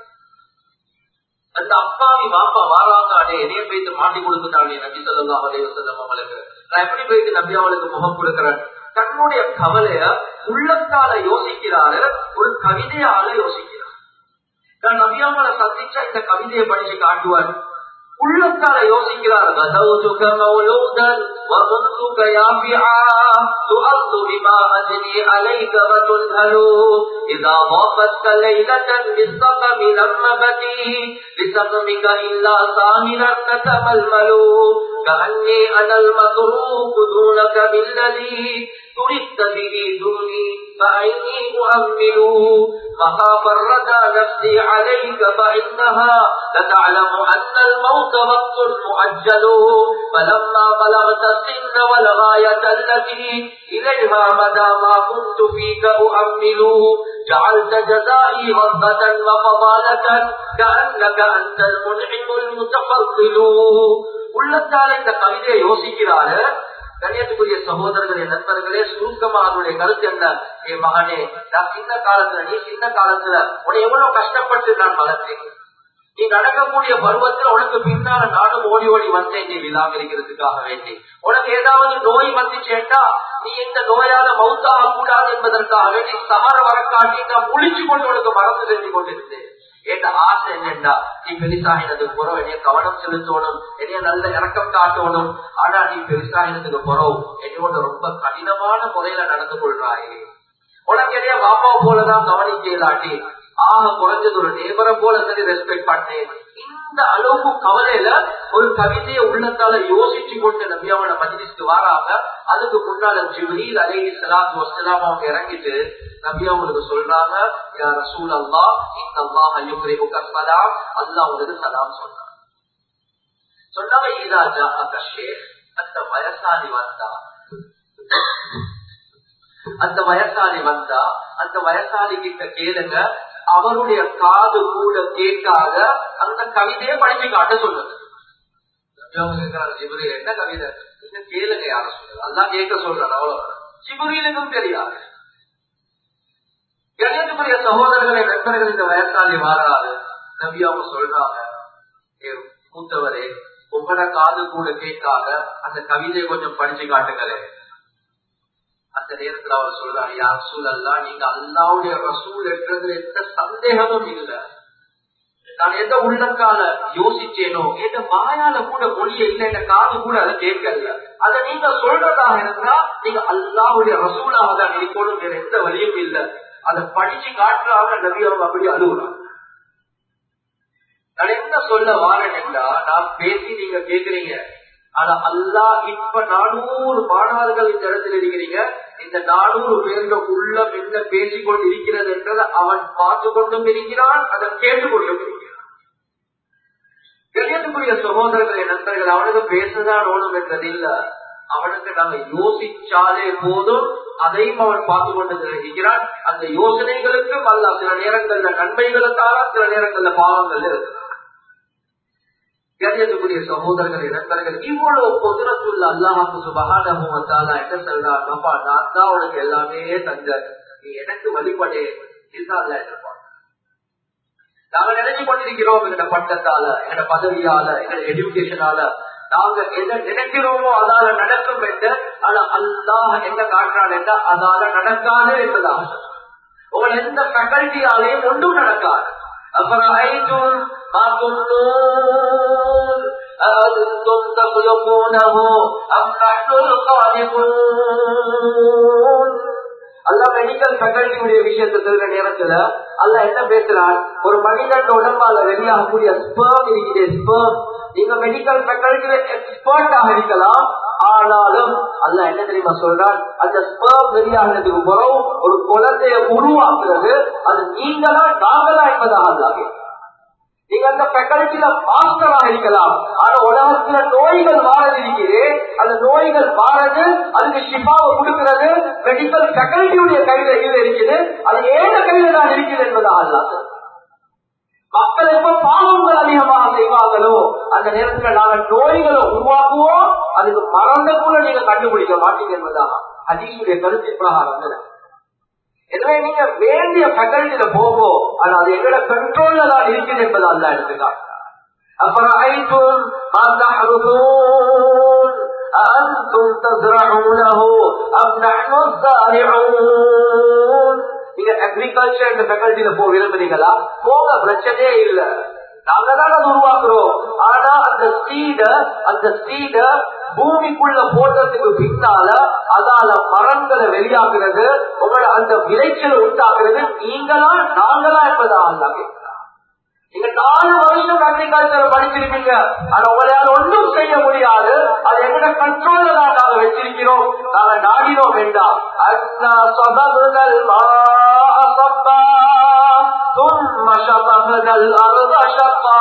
அந்த அப்பாவி பாப்பா வாராங்கானே என்னைய போயிட்டு மாட்டி கொடுத்துட்டானே நபி சொல்லலாம் அவரைய செல்லம் அவளுக்கு நான் எப்படி போயிட்டு நபி அவளுக்கு முகம் கொடுக்கிறேன் தன்னுடைய கவலைய உள்ளத்தால யோசிக்கிறாரு ஒரு கவிதையால யோசிக்கிறார் நான் நபியாமலை சந்திச்சா இந்த கவிதையை படிச்சு காட்டுவார் உள்ளத்தால யோசிக்கிறார் غدوتك مولودا وظنك يافعا تؤرض بما أجني عليك وتنهل إذا ضافتك ليلة بالسقم لمبتي لسقمك إلا سامرا نتململ كأني أنا المتروك دونك بالذي تردت به دوني فعيني أؤمل مخاف الردى نفسي عليك فإنها لتعلم أن الموت وقت مؤجل فلما بلغت السن والغاية التي إليها مدى ما كنت فيك أؤمل جعلت جزائي رغبة وفضالة كأنك أنت المنعم المتفضل உள்ளத்தால் இந்த கவிதையை யோசிக்கிறாரு கண்ணியத்துக்குரிய சகோதரர்களே நண்பர்களே சுருக்கமா அவருடைய கருத்து என்ன என் மகனே நான் சின்ன காலத்துல நீ சின்ன காலத்துல உன்னை எவ்வளவு கஷ்டப்பட்டு நான் வளர்த்தேன் நீ நடக்கக்கூடிய பருவத்துல உனக்கு பின்னால நானும் ஓடி ஓடி வந்தேன் நீ விழாவிருக்கிறதுக்காக வேண்டி உனக்கு ஏதாவது நோய் வந்துச்சேட்டா நீ இந்த நோயால மவுத்தாக கூடாது என்பதற்காக வேண்டி சமர வரக்காட்டி நான் முழிச்சு கொண்டு உனக்கு மறந்து செஞ்சு கொண்டிருந்தேன் என் ஆசை என்னண்டா நீ பெருசாகினதுக்கு போறோம் என்னைய கவனம் செலுத்தணும் என்னைய நல்ல இறக்கம் காட்டணும் ஆனா நீ பெருசாகினதுக்கு போறோம் என்னோட ரொம்ப கடினமான முறையில நடந்து கொள்றாயே உனக்கு என்னைய வாப்பா போலதான் கவனிக்கலாட்டி ஆக குறைஞ்சது ஒரு நேபரை போல சரி ரெஸ்பெக்ட் பண்ணேன் இந்த அளவுக்கு கவலையில ஒரு கவிதையை உள்ளத்தால யோசிச்சு கொண்டு நபியாவோட மஜிலிஸ்க்கு வராங்க அதுக்கு முன்னால ஜிப்ரீல் அலைஹி ஸலாத்து வஸலாம் அவங்க இறங்கிட்டு நபி அவங்களுக்கு சொல்றாங்க யா ரசூல் அல்லா இந்த அல்லாஹ் யுக்ரிமுக ஸலாம் அல்லாஹ் உங்களுக்கு சலாம் சொன்னாங்க சொன்னாங்க இதா ஜாஅக ஷேக் அந்த வயசாளி வந்தா அந்த வயசாளி வந்தா அந்த வயசாளி கிட்ட கேளுங்க அவருடைய காது கூட கேட்காத அந்த கவிதையை படிச்சு காட்ட சொல்லுங்க இவங்க கேட்கிறாங்க ஜிபுரியில் என்ன கவிதை என்ன கேளுங்க யார சொல்றது அதான் கேட்க சொல்றேன் அவ்வளவு ஜிபுரியிலுக்கும் தெரியாது கணியத்துக்குரிய சகோதரர்களை நண்பர்கள் இந்த வயசாளி மாறாரு நபி அவங்க சொல்றாங்க "ஏ மூத்தவரே உங்களோட காது கூட கேட்காத அந்த கவிதையை கொஞ்சம் படிச்சு காட்டுங்களே அந்த நேரத்துல அவர் சொல்றாரு யார் சூழல்லா நீங்க அல்லாவுடைய ரசூல் என்றதுல எந்த சந்தேகமும் இல்லை நான் எந்த உள்ளக்கால யோசிச்சேனோ எந்த வாயால கூட மொழிய இல்லை என் காது கூட அதை கேட்கல அதை நீங்க சொல்றதாக இருந்தா நீங்க அல்லாவுடைய ரசூலாக தான் இருக்கணும் வேற எந்த வழியும் இல்லை அதை படிச்சு காட்டுறாங்க நபி அவங்க அப்படி அழுகுறாங்க நான் என்ன சொல்ல வாரேன் என்றா நான் பேசி நீங்க கேக்குறீங்க ஆனா அல்லா இப்ப நானூறு மாணவர்கள் இந்த இடத்துல இருக்கிறீங்க இந்த நானூறு பேருடைய உள்ளம் என்ன பேசிக் கொண்டு இருக்கிறது என்றதை அவன் பார்த்து கொண்டும் இருக்கிறான் அதை கேட்டுக் கொண்டும் இருக்கிறான் கண்ணியத்துக்குரிய சகோதரர்களை நண்பர்கள் அவனுக்கு பேசதான் ஓடும் என்றது இல்ல அவனுக்கு நாங்க யோசிச்சாலே போதும் அதையும் அவன் பார்த்து கொண்டு இருக்கிறான் அந்த யோசனைகளுக்கும் அல்ல சில நேரங்கள்ல நன்மைகளுக்காக சில நேரங்கள்ல பாவங்கள் இருக்கிறான் கண்ணியத்துக்குரிய சகோதரர்கள் நண்பர்கள் இவ்வளவு பொதுரத்துள்ள அல்லாஹாக்கு சுபகானமுவத்தாலா என்ன சொல்றாங்கப்பா நான் தான் உனக்கு எல்லாமே தந்த நீ எனக்கு வழிபடே இதுதான் அல்ல எதிர்பார்க்க நாங்க நினைச்சு கொண்டிருக்கிறோம் எங்க பட்டத்தால எங்க பதவியால எங்க எஜுகேஷனால நாங்க என்ன நினைக்கிறோமோ அதால நடக்கும் என்று ஆனா அல்லாஹ் என்ன காட்டுறான் என்றா அதால நடக்காது என்பதாக உங்கள் எந்த ஃபேக்கல்ட்டியாலையும் ஒன்றும் நடக்காது أفرأيتم ما تمنون أأنتم تخلقونه أم نحن الخالقون அல்ல மெடிக்கல் ஃபேக்கல்டியுடைய விஷயத்தை சொல்ற நேரத்துல அல்ல என்ன பேசுறான் ஒரு மனிதன் உடம்பால வெளியாகக்கூடிய ஸ்பேம் இருக்குது ஸ்பேம் நீங்க மெடிக்கல் ஃபேக்கல்டியில எக்ஸ்பர்ட்டாக இருக்கலாம் ஆனாலும் அல்ல என்ன தெரியுமா சொல்றான் அந்த ஸ்பேம் வெளியாகிறதுக்கு பிறகு ஒரு குழந்தைய உருவாக்குறது அது நீங்களா நாங்களா என்பதாக அல்லாவே நீங்க அந்த ஃபேக்கல்டியில மாஸ்டராக இருக்கலாம் ஆனா உலகத்துல நோய்கள் மாறது இருக்குது அந்த நோய்கள் மாறது அதுக்கு ஷிஃபாவை கொடுக்கிறது மெடிக்கல் ஃபேக்கல்டியுடைய கையில கையில இருக்குது அது ஏன கையில தான் இருக்குது என்பதாக அல்லாது மக்கள் எப்ப பாவங்கள் அதிகமாக செய்வாங்களோ அந்த நேரத்துல நாங்க நோய்களை உருவாக்குவோம் அதுக்கு மறந்த கூட நீங்க கண்டுபிடிக்க மாட்டீங்க என்பதாக ஹதீசுடைய கருத்தின் பிரகாரம் எனவே நீங்க வேண்டிய ஃபேக்கல்டியில போவோம் ஆனா அது எங்களோட கண்ட்ரோல்ல தான் இருக்குது என்பது அல்ல எடுத்துக்காங்க அப்புறம் ஐந்தும் أأنتم تزرعونه أم نحن الزارعون நீங்க அக்ரிகல்ச்சர் இந்த ஃபேக்கல்டியில போக விரும்புறீங்களா போக பிரச்சனையே இல்ல நாங்க தான் அது உருவாக்குறோம் ஆனா அந்த சீட அந்த சீட பூமிக்குள்ள போட்டதுக்கு பின்னால அதால மரங்களை வெளியாக்குறது உங்களோட அந்த விளைச்சலை உண்டாக்குறது நீங்களா நாங்களா என்பதா அல்லாமே நீங்க நாலு வருஷம் அக்ரிகல்ச்சர் படிச்சிருப்பீங்க ஆனா உங்களால ஒன்றும் செய்ய முடியாது அது எங்க கண்ட்ரோல்ல தான் நாங்க வச்சிருக்கிறோம் நாங்க நாடினோம் வேண்டாம் ثم شققنا الأرض شقا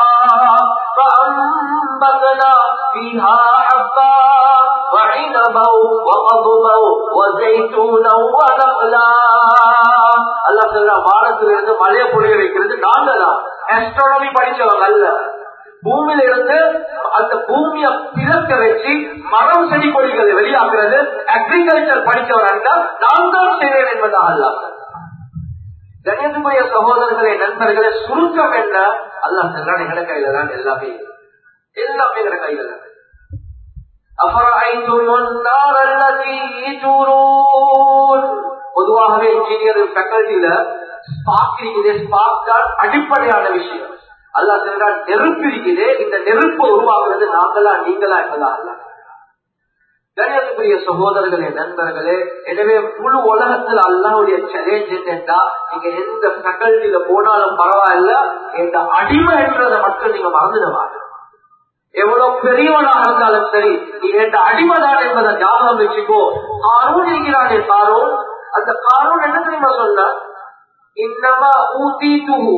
فأنبتنا فيها حبا وعنبا وقضبا وزيتونا ونخلا அல்லா சொல்ற வானத்திலிருந்து மழையை பொழிய வைக்கிறது நாங்க தான் ஆஸ்ட்ரானமி படிச்சவங்க அல்ல பூமியில இருந்து அந்த பூமியை பிறக்க வச்சு மரம் செடி கொடிகளை வெளியாக்குறது அக்ரிகல்ச்சர் படிச்சவர் அல்ல நான் தான் செய்வேன் என்பதாக அல்லாத கணியத்துக்குரிய சகோதரர்களே நண்பர்களே சுருக்கம் என்ன அல்லா சொல்றான் எங்கட கையில தான் எல்லாமே எல்லாமே எங்கட கையில தான் பொதுவாகவே இன்ஜினியரிங் ஃபேக்கல்டியில ஸ்பார்க் இருக்குது ஸ்பார்க் தான் அடிப்படையான விஷயம் அல்லா சொல்றான் நெருப்பு இருக்குது இந்த நெருப்பை உருவாக்குறது நாங்களா நீங்களா என்பதா அல்ல கணியத்துக்குரிய சகோதரர்களே நண்பர்களே எனவே முழு உலகத்துல அல்லாவுடைய சேலஞ்ச் என்னன்னா நீங்க எந்த ஃபேக்கல்டியில போனாலும் பரவாயில்ல இந்த அடிமை என்றதை மட்டும் நீங்க மறந்துடுவாங்க எவ்வளவு பெரியவனாக இருந்தாலும் சரி நீ எந்த அடிமைதான் என்பதை ஞாபகம் வச்சுக்கோ காரூன் இருக்கிறானே காரூன் அந்த காரூன் என்ன தெரியுமா சொன்ன இன்னமா ஊத்தி துகு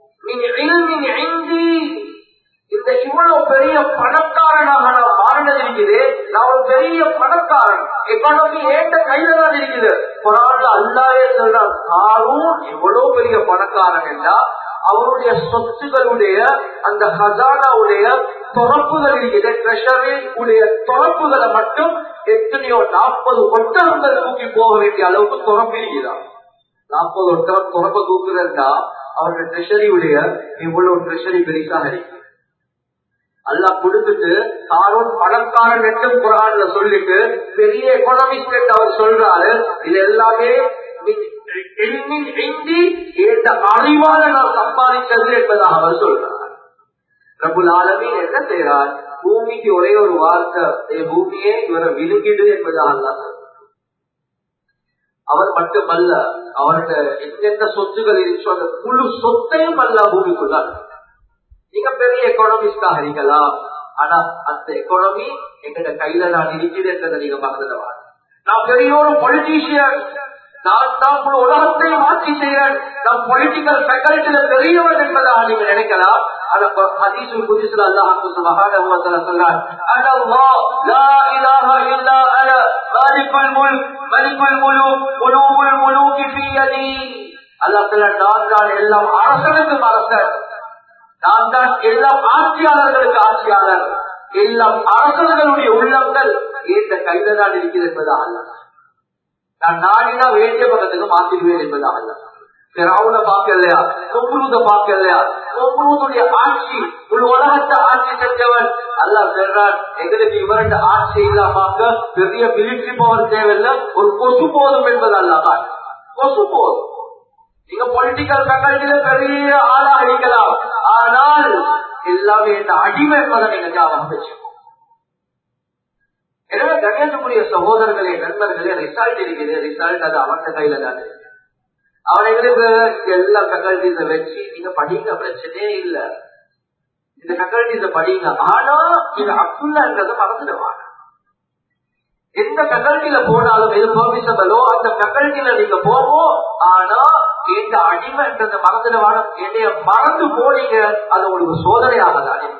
இந்த இவ்வளவு பெரிய பணக்காரனாக நான் மாறினது இருக்குது நான் ஒரு பெரிய பணக்காரன் எக்கானமி ஏட்ட கையில தான் இருக்குது குரான்ல அல்லாவே சொல்றான் காரும் எவ்வளவு பெரிய பணக்காரன் என்றா அவருடைய சொத்துகளுடைய அந்த ஹசானாவுடைய தொடர்புகள் இருக்கிற ட்ரெஷரி உடைய தொடர்புகளை மட்டும் எத்தனையோ நாற்பது ஒட்டகங்கள் தூக்கி போக வேண்டிய அளவுக்கு தொடர்பு இருக்கிறார் நாற்பது ஒட்டகம் தொடர்பு தூக்குறதுனா அவருடைய ட்ரெஷரியுடைய இவ்வளவு ட்ரெஷரி பெரிசாக இருக்கு அல்லா கொடுத்துட்டு காரோன் பணக்காரன் என்று குரான்ல சொல்லிட்டு பெரிய எக்கனாமிக் அவர் சொல்றாரு இது எல்லாமே அறிவால நான் சம்பாதித்தது என்பதாக அவர் சொல்றார் பிரபுல் ஆலமீன் என்ன செய்யறார் பூமிக்கு ஒரே ஒரு வார்த்தை ஏ பூமியே இவரை விழுங்கிடு என்பதாக அல்லா அவர் மட்டுமல்ல அவருடைய எந்தெந்த சொத்துகள் இருச்சோ அந்த முழு சொத்தையும் அல்ல பூமிக்குள்ளார் நீங்க பெரிய எக்கனாமிஸ்டாக இருக்கலாம் ஆனா அந்த எக்கனாமி எங்கட கையில நான் இருக்குது என்றதை நீங்க மறந்துடுவா நான் பெரிய ஒரு பொலிட்டீஷியன் நான் தான் முழு உலகத்தை மாற்றி செய்யறேன் நான் பொலிட்டிக்கல் ஃபேக்கல்ட்டில பெரியவன் என்பதாக நீங்க நினைக்கலாம் ஆனா ஹதீசுல் குதிசுல அல்லாஹ் சுபஹானஹு வ தஆலா சொல்றார் அன அல்லாஹ் லா இலாஹ இல்லா அன மாலிகுல் முல்க் மலிகுல் முலூக் குலூபுல் முலூக் ஃபீ யதி அல்லாஹ் சொல்றார் நான் தான் எல்லாம் அரசனுக்கு அரசன் நான் தான் எல்லாம் ஆட்சியாளர்களுக்கு ஆட்சியாளர் எல்லாம் அரசர்களுடைய உள்ளங்கள் இந்த கையில தான் இருக்கிறது என்பதாக அல்ல நான் நாடினா வேண்டிய பக்கத்துக்கு மாத்திடுவேன் என்பதாக அல்ல பிறவுன பார்க்கலையா கொம்புருத பார்க்கலையா கொம்புருதுடைய ஆட்சி உள் உலகத்தை ஆட்சி செஞ்சவன் அல்ல சொல்றான் எங்களுக்கு இவரண்ட ஆட்சி இல்லாம பெரிய மிலிட்டரி பவர் தேவையில்லை ஒரு கொசு போதும் என்பது அல்லதான் கொசு போதும் நீங்க பொலிட்டிக்கல் ஃபேக்கல்ட்டில பெரிய ஆளாக இருக்கலாம் ஆனால் எல்லாமே இந்த அடிமை என்பதை நீங்க ஞாபகம் வச்சுக்கோ எனவே கணேசனுடைய சகோதரர்களே நண்பர்களே ரிசல்ட் இருக்குது ரிசல்ட் அது அவன் கையில தான் இருக்கு அவனுங்களுக்கு எல்லா ஃபேக்கல்டிஸ வச்சு நீங்க படிக்க பிரச்சனையே இல்ல இந்த ஃபேக்கல்டிஸ படிங்க ஆனா இது அப்துல்லான்றத மறந்துடுவாங்க எந்த ஃபேக்கல்ட்டில போனாலும் எது பர்மிசபிளோ அந்த ஃபேக்கல்ட்டில நீங்க போவோம் ஆனா இந்த அடிமைன்றத மறந்துடுவாங்க என்னைய மறந்து போனீங்க அது உங்களுக்கு சோதனையாக தான் இருக்கு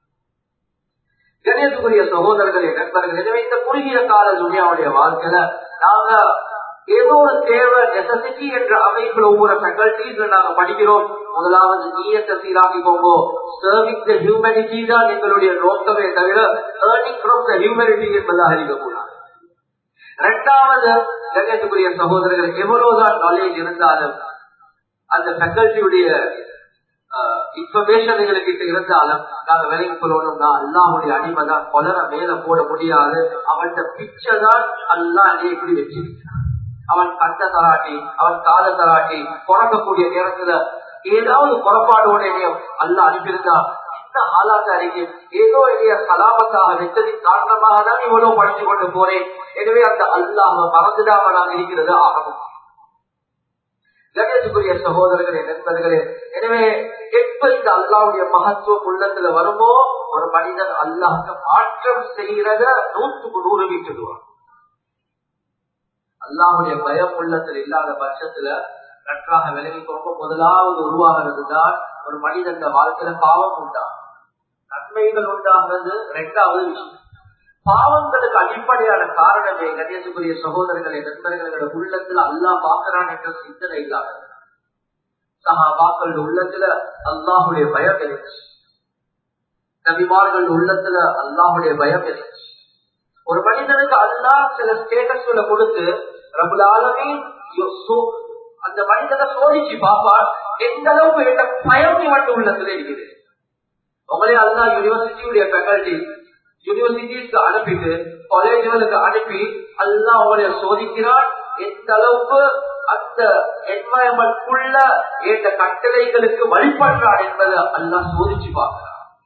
கணேசக்குரிய சகோதரர்களே நண்பர்கள் எனவே இந்த குறுகிய கால துணியாவுடைய வாழ்க்கையில நாங்க ஏதோ ஒரு தேவை நெசசிட்டி என்ற அமைப்பில் ஒவ்வொரு ஃபேக்கல்டிஸ்ல நாங்க படிக்கிறோம் முதலாவது நீயத்தை சீராக்கிக்கோங்க சர்விங் த ஹியூமனிட்டி தான் எங்களுடைய நோக்கமே தவிர ஏர்னிங் ஃப்ரம் த ஹியூமனிட்டி என்பதாக இருக்கக்கூடாது இரண்டாவது கணேசக்குரிய சகோதரர்கள் எவ்வளவுதான் நாலேஜ் இருந்தாலும் அந்த ஃபேக்கல்ட்டியுடைய இன்ஃபர்மேஷன் எங்களுக்கு இருந்தாலும் நாங்க வேலைக்கு சொல்லணும்னா அல்லாவுடைய அடிமை தான் கொலர மேல போட முடியாது அவன்கிட்ட பிச்சை தான் அல்லா எப்படி வச்சிருக்கிறான் அவன் கண்ட தராட்டி அவன் கால தராட்டி பிறக்கக்கூடிய நேரத்துல ஏதாவது புறப்பாடோட அல்ல அனுப்பியிருந்தா இந்த ஆளாக அறிக்கை ஏதோ என்னைய சலாபத்தாக வெற்றதின் காரணமாக தான் இவ்வளவு படித்து கொண்டு போறேன் எனவே அந்த அல்லாம மறந்துடாம நான் இருக்கிறது ஆகணும் கணேசுக்குரிய சகோதரர்களே நண்பர்களே எனவே எப்ப இந்த அல்லாவுடைய மகத்துவம் உள்ளத்துல வருமோ ஒரு மனிதன் அல்லாஹ்க்கு மாற்றம் செய்கிறத நூற்றுக்கு நூறு வீட்டுடுவான் அல்லாவுடைய பயம் உள்ளத்தில் இல்லாத பட்சத்துல நன்றாக விலகி கொண்டு முதலாவது உருவாகிறது தான் ஒரு மனிதன் வாழ்க்கையில பாவம் உண்டாகும் நன்மைகள் உண்டாகிறது இரண்டாவது விஷயம் பாவங்களுக்கு அடிப்படையான காரணமே கணேசக்குரிய சகோதரர்களை நண்பர்களோட உள்ளத்துல அல்லா பாக்குறான் என்ற சிந்தனை இல்லாத சகாபாக்கள் உள்ளத்துல அல்லாஹுடைய பயம் இருந்துச்சு நபிமார்கள் உள்ளத்துல அல்லாஹுடைய பயம் இருந்துச்சு ஒரு மனிதனுக்கு அல்லா சில ஸ்டேட்டஸ்களை கொடுத்து ரபுலாலுமே அந்த மனிதனை சோதிச்சு பார்ப்பார் எந்த அளவுக்கு என்ற பயம் இவன் உள்ளத்துல இருக்குது உங்களே அல்லா யூனிவர்சிட்டியுடைய ஃபேக்கல்டி யூனிவர்சிட்டிஸ்க்கு அனுப்பிட்டு காலேஜுகளுக்கு அனுப்பி அல்லா அவங்களை சோதிக்கிறான் எந்த அளவுக்கு அந்த என்வாயன்மெண்ட்குள்ள ஏற்ற கட்டளைகளுக்கு வழிபடுறான் என்பதை அல்லா சோதிச்சு பார்க்கிறான்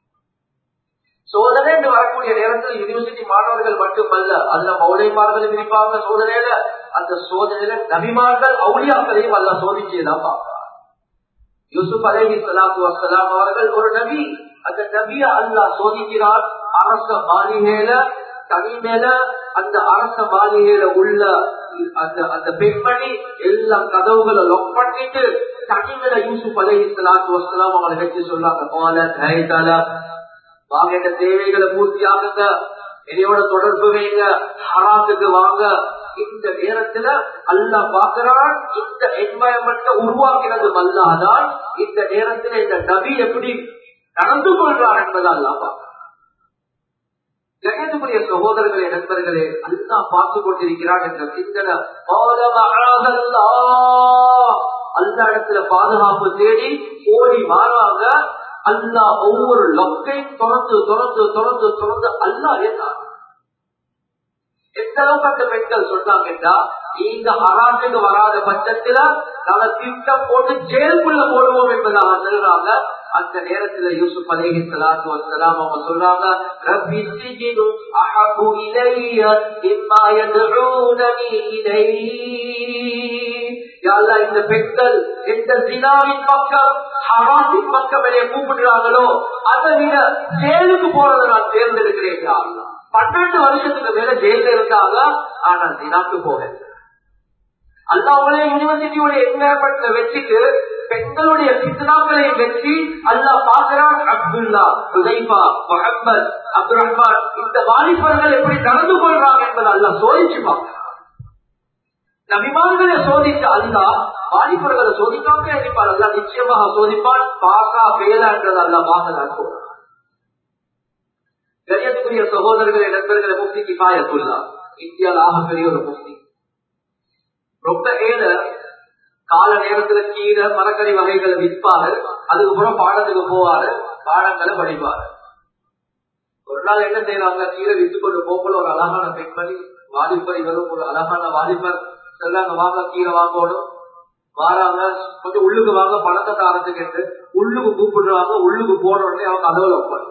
சோதனை என்று வரக்கூடிய நேரத்தில் யூனிவர்சிட்டி மாணவர்கள் மட்டுமல்ல அல்ல மௌலைமார்களும் இருப்பாங்க சோதனையில அந்த சோதனையில நபிமார்கள் அவுளியாக்களையும் அல்ல சோதிச்சுதான் பார்க்கிறார் யூசுப் அலஹி சலாத்து வசலாம் அவர்கள் ஒரு நபி அந்த நபிய அல்லா சோதிக்கிறார் அரச மாளிகையில தனி மேல அந்த அரச மாளிகையில உள்ள அந்த அந்த பெண்மணி எல்லா கதவுகளை லொக் பண்ணிட்டு தனி மேல யூசுப் அலஹி சலாத்து வசலாம் அவங்களை வச்சு சொல்லாங்க போல தைதல வாங்க தேவைகளை பூர்த்தி ஆகுங்க என்னையோட தொடர்பு வைங்க ஹராத்துக்கு வாங்க இந்த நேரத்துல அல்லா பாக்குறான் இந்த என்வாயன்மெண்ட உருவாக்கினது அல்லாதான் இந்த நேரத்துல இந்த நபி எப்படி நடந்து கொள்றான் என்பதை அல்லா பார்க்கிறான் கணேசமுடைய சகோதரர்களே நண்பர்களே அல்லா பார்த்து கொண்டிருக்கிறான் என்ற சிந்தனை அல்லா இடத்துல பாதுகாப்பு தேடி ஓடி மாறாக அல்லா ஒவ்வொரு லொக்கை தொடர்ந்து தொடர்ந்து தொடர்ந்து தொடர்ந்து அல்லா ஏற்றார் எந்த அளவுக்கு அந்த பெண்கள் சொன்னாங்கன்னா நீங்க ஹராத்துக்கு வராத பட்சத்துல நாங்க திட்டம் போட்டு ஜெயிலுக்குள்ள போடுவோம் என்பதாக சொல்றாங்க அந்த நேரத்துல யூசுப் அலேஹி சலாத்து வசலாம் அவங்க சொல்றாங்க ரப்பி சிஜினு அஹபு இலைய இம்மா யதுஊனனி இலைஹி இந்த பெண்கள் எந்த தினாவின் பக்கம் ஹராத்தின் பக்கம் என்னை கூப்பிடுறாங்களோ அதை விட ஜெயிலுக்கு போறதை நான் தேர்ந்தெடுக்கிறேன் பன்னெண்டு வருஷத்துக்கு மேல ஜெயில இருந்தாங்க ஆனா தினாக்கு போக அல்லாவுடைய யூனிவர்சிட்டியோட என்வாயன்மெண்ட்ல வச்சுட்டு பெண்களுடைய சித்தனாக்களை வச்சு அல்லா பாக்குறான் அப்துல்லா சுதைபா முகமது அப்துல் ரஹ்மான் இந்த வாலிபர்கள் எப்படி நடந்து கொள்றாங்க என்பதை அல்லா சோதிச்சு பார்க்கிறான் நபிமான்களை சோதித்த அல்லா வாலிபர்களை சோதிக்காம நினைப்பார் அல்லா நிச்சயமாக சோதிப்பான் பாக்கா பேலா என்றது அல்லா பார்க்கதான் சொல்றான் கரியத்துக்குரிய சகோதரர்களை நண்பர்களை முக்தி கிபாயத்துள்ளா இந்தியாவில் ஆகப்பெரிய ஒரு முக்தி ரொம்ப ஏழை கால நேரத்துல கீரை மரக்கறி வகைகளை விற்பாரு அதுக்கப்புறம் பாடத்துக்கு போவாரு பாடங்களை படிப்பாரு ஒரு நாள் என்ன செய்யறாங்க கீரை வித்து கொண்டு போகும்போது ஒரு அழகான பெண்மணி வாலிபர் இவரும் ஒரு அழகான வாலிபர் சொல்லாங்க வாங்க கீரை வாங்கணும் வாராங்க கொஞ்சம் உள்ளுக்கு வாங்க பணத்தை தாரத்துக்கு என்று உள்ளுக்கு கூப்பிடுறாங்க உள்ளுக்கு போன உடனே அவங்க கதவுல உட்காந்து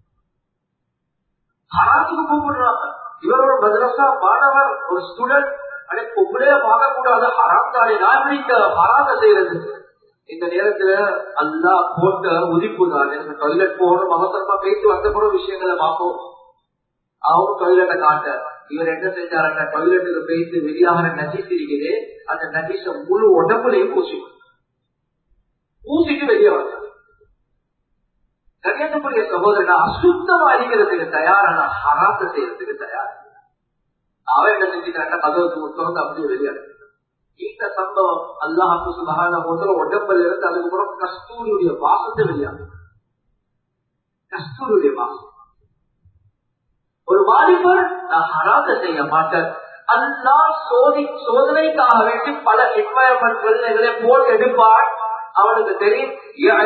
ஹராத்துக்கு கூப்பிடுறாங்க இவர் ஒரு மதரசா மாணவர் ஒரு ஸ்டூடெண்ட் அடே பொம்பளே பார்க்கக்கூடாது ஹராம் தானே நான் எப்படி இந்த ஹராத செய்யறது இந்த நேரத்துல அல்லா போட்ட உதிப்பு தான் எனக்கு டாய்லெட் போகணும் அவசரமா பேசி வந்த போற விஷயங்களை பார்ப்போம் அவங்க டாய்லெட்டை காட்ட இவர் என்ன செஞ்சாருன்னா டாய்லெட்டுக்கு பேசி வெளியாகிற நஜிஸ் இருக்குது அந்த நஜிஸ முழு உடம்புலையும் பூசிக்கும் பூசிட்டு வெளியே வந்தார் கண்ணியத்துக்குரிய சகோதரன் அசுத்தமா இருக்கிறதுக்கு தயாரான ஹராத்த செய்யறதுக்கு தயார் அவன் என்ன செஞ்சுக்கிறாங்க கதவுக்கு திறந்து அப்படியே வெளியாது இந்த சம்பவம் அல்லாஹு சுபகான முதல்ல உடம்புல இருந்து அதுக்கப்புறம் கஸ்தூரியுடைய வாசத்தை வெளியாது கஸ்தூரியுடைய வாசம் ஒரு வாலிபர் நான் ஹராத்த செய்ய மாட்டேன் அல்லா சோதி சோதனைக்காக வேண்டி பல என்வாயன்மெண்ட் போட்டு எடுப்பான் அவனுக்கு தெரியும்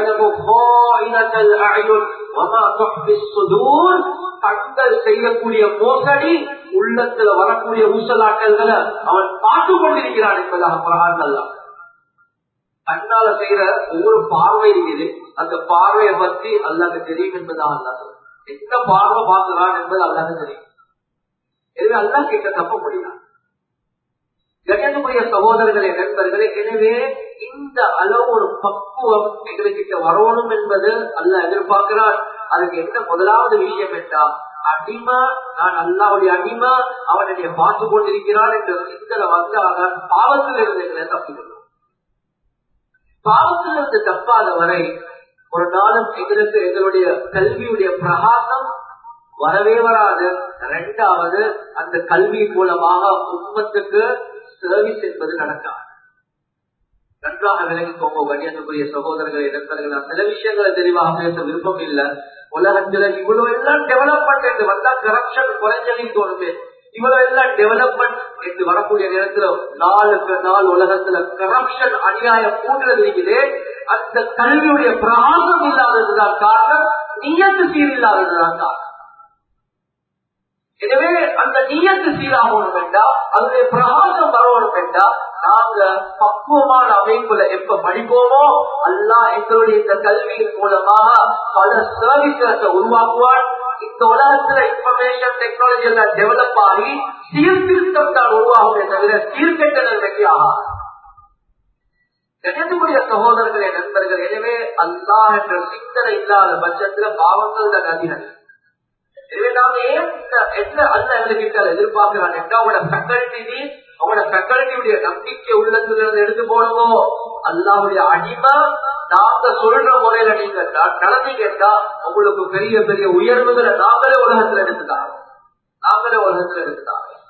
கண்கள் செய்யக்கூடிய மோசடி உள்ளத்துல வரக்கூடிய ஊசலாட்டல்களை அவன் பார்த்து கொண்டிருக்கிறான் என்பதாக பிரகாரம் கண்ணால செய்யற ஒவ்வொரு பார்வை இருக்குது அந்த பார்வையை பற்றி அல்லாக்கு தெரியும் என்பதாக அல்லாது என்ன பார்வை பார்க்கிறான் என்பது அல்லாது தெரியும் எனவே அல்லா கிட்ட தப்ப முடியாது கணியத்துக்குரிய சகோதரர்களே நண்பர்களே எனவே இந்த அளவு ஒரு பக்குவம் எங்ககிட்ட வரணும் என்பது அல்ல எதிர்பார்க்கிறார் அதுக்கு என்ன முதலாவது விஷயம் என்றா அடிமை நான் அல்லாவுடைய அடிமை அவன் என்னை பார்த்து கொண்டிருக்கிறான் என்ற சிந்தனை வந்தால் பாவத்தில் இருந்து எங்களை தப்பிக்கணும் பாவத்திலிருந்து தப்பாத வரை ஒரு நாளும் எங்களுக்கு எங்களுடைய கல்வியுடைய பிரகாசம் வரவே வராது இரண்டாவது அந்த கல்வி மூலமாக உண்மத்துக்கு சர்வீஸ் என்பது நடக்காது நன்றாக விலகிக்கோங்க கண்ணியத்துக்குரிய சகோதரர்களை நண்பர்கள் நான் சில விஷயங்களை தெளிவாக பேச விருப்பம் இல்லை உலகத்துல இவ்வளவு எல்லாம் டெவலப்மெண்ட் என்று வந்தா கரப்ஷன் குறைஞ்சலின் தோணுமே இவ்வளவு எல்லாம் டெவலப்மெண்ட் என்று வரக்கூடிய நேரத்துல நாளுக்கு நாள் உலகத்துல கரப்ஷன் அநியாயம் கூட்டுறது இருக்குது அந்த கல்வியுடைய பிரகாசம் இல்லாததுதான் காரணம் நீயத்து சீர் இல்லாததுதான் காரணம் எனவே அந்த நீயத்து சீராகணும் வேண்டாம் அதனுடைய பிரகாசம் வரணும் வேண்டாம் நாங்க பக்குவமான அமைப்புல எப்ப படிப்போமோ அல்லா எங்களுடைய இந்த கல்வியின் மூலமாக பல சர்வீசஸ உருவாக்குவான் இந்த உலகத்துல இன்ஃபர்மேஷன் டெக்னாலஜி எல்லாம் டெவலப் ஆகி சீர்திருத்தம் தான் உருவாகுமே தவிர சீர்கெட்டல் வெற்றி ஆகாது கணியத்துக்குரிய சகோதரர்களே நண்பர்கள் எனவே அல்லா என்ற சிந்தனை இல்லாத பட்சத்துல பாவங்கள் தான் அதிகம் எனவே நாம ஏன் என்ன அல்ல எங்ககிட்ட எதிர்பார்க்கிறான் என்றால் அவங்களோட ஃபேக்கல்டி அவங்களோட ஃபேக்கல்டியுடைய நம்பிக்கை உள்ளத்துல இருந்து எடுத்து போடுவோம் அல்லாவுடைய அடிமை நாங்க சொல்ற முறையில நீங்க நடந்தீங்கன்னா உங்களுக்கு பெரிய பெரிய உயர்வுகளை நாங்களே உலகத்துல எடுத்துட்டாங்க நாங்களே உலகத்துல எடுத்துட்டாங்க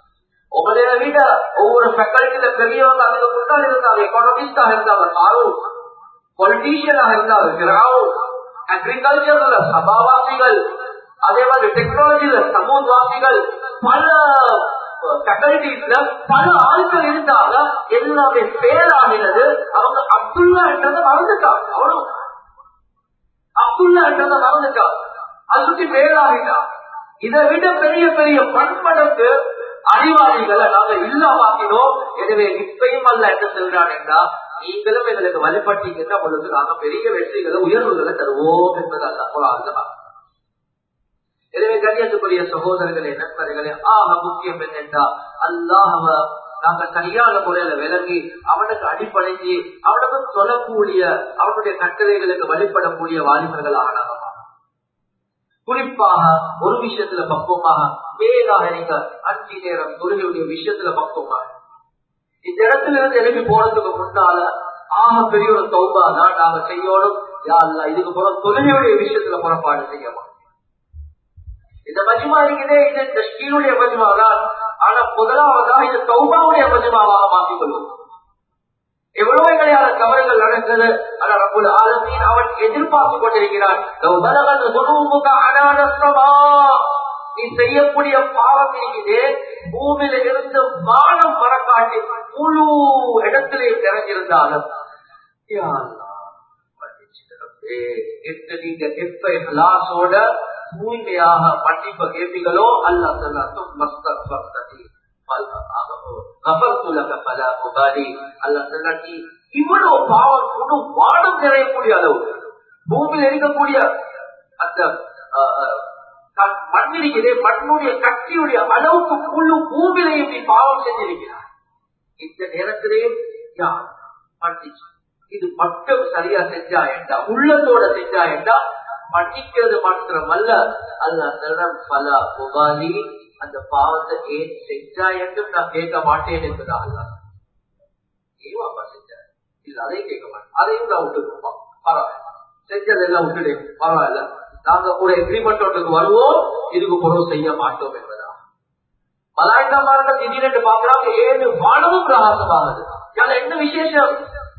உங்களைய விட ஒவ்வொரு ஃபேக்கல்ட்டில பெரியவங்க அதுக்கு முன்னால் இருந்தாங்க எக்கானமிஸ்டாக இருந்தாங்க காரும் பொலிட்டீஷியனாக இருந்தாங்க அக்ரிகல்ச்சர்ல சபாவாசிகள் அதே மாதிரி டெக்னாலஜில சமூகவாசிகள் பல ஃபேக்கல்டிஸ்ல பல ஆட்கள் இருந்தாங்க எல்லாமே பேராகினது அவங்க அப்துல்லா என்றதை மறந்துட்டாங்க அவனும் அப்துல்லா என்றதை மறந்துட்டாங்க அது சுற்றி பேராகிட்டான் இதை விட பெரிய பெரிய பண்படத்து அறிவாளிகளை நாங்க இல்லாமாக்கினோம் எனவே இப்பயும் அல்ல என்ன சொல்றான் என்றா நீங்களும் எங்களுக்கு வழிபட்டீங்கன்னா உங்களுக்கு நாங்க பெரிய வெற்றிகளை உயர்வுகளை தருவோம் என்பது அல்ல எனவே கண்ணியத்துக்குரிய சகோதரர்களே நண்பர்களே ஆக முக்கியம் என்னென்றா அல்லாஹவ நாங்க சரியான முறையில விளங்கி அவனுக்கு அடிப்படைஞ்சு அவனுக்கு சொல்லக்கூடிய அவனுடைய கட்டளைகளுக்கு வழிபடக்கூடிய வாலிபர்களாக நாங்க குறிப்பாக ஒரு விஷயத்துல பக்குவமாக மேலாக நீங்க அஞ்சு நேரம் தொழிலுடைய விஷயத்துல பக்குவமாக இந்த இடத்துல இருந்து எழுப்பி போறதுக்கு முன்னால ஆக பெரிய ஒரு சௌபா தான் நாங்க செய்யணும் யாருல இதுக்கு போற தொழிலுடைய விஷயத்துல புறப்பாடு செய்யணும் இந்த மஜ்மா இருக்குதே இது இந்த ஸ்கீனுடைய மஜ்மா தான் ஆனா முதலாவதாக இது சௌபாவுடைய மஜ்மாவாக மாற்றிக் கொள்வோம் எவ்வளவு எங்களையான தவறுகள் நடக்குது ஆனால் அப்போது ஆலமீன் அவன் எதிர்பார்த்து கொண்டிருக்கிறான் நீ செய்யக்கூடிய பாவம் இருக்குது பூமியில இருந்து வானம் மரக்காட்டி முழு இடத்திலே நிறைஞ்சிருந்தாலும் நீங்க எப்ப கிளாஸோட தூய்மையாக மன்னிப்பு கேட்பீங்களோ அல்ல இவ்வளவு பாவம் முழு வானம் நிறையக்கூடிய அளவு பூமியில் இருக்கக்கூடிய அந்த மண்ணிலே மண்ணுடைய கட்டியுடைய அளவுக்கு முழு பூமியிலையும் நீ பாவம் செஞ்சிருக்கிறார் இந்த நேரத்திலேயும் யார் மன்னிச்சு இது மட்டும் சரியா செஞ்சா என்றா உள்ளத்தோட செஞ்சா என்றா மன்னிக்கிறது மாத்திரம் அல்ல அல்ல பல உபாதி அந்த பாவத்தை ஏன் செஞ்சா என்றும் நான் கேட்க மாட்டேன் என்பதா அல்ல ஏவாப்பா செஞ்சார் இல்ல அதையும் கேட்க மாட்டேன் அதையும் நான் விட்டுருப்போம் பரவாயில்ல செஞ்சதெல்லாம் விட்டுடு பரவாயில்ல நாங்க ஒரு எக்ரிமெண்ட் ஒன்றுக்கு வருவோம் இதுக்கு பொருள் செய்ய மாட்டோம் என்பதா மலாய்க்காமார்கள் திடீரென்று பாக்குறாங்க ஏழு வானமும் பிரகாசமாகுது என்ன விசேஷம்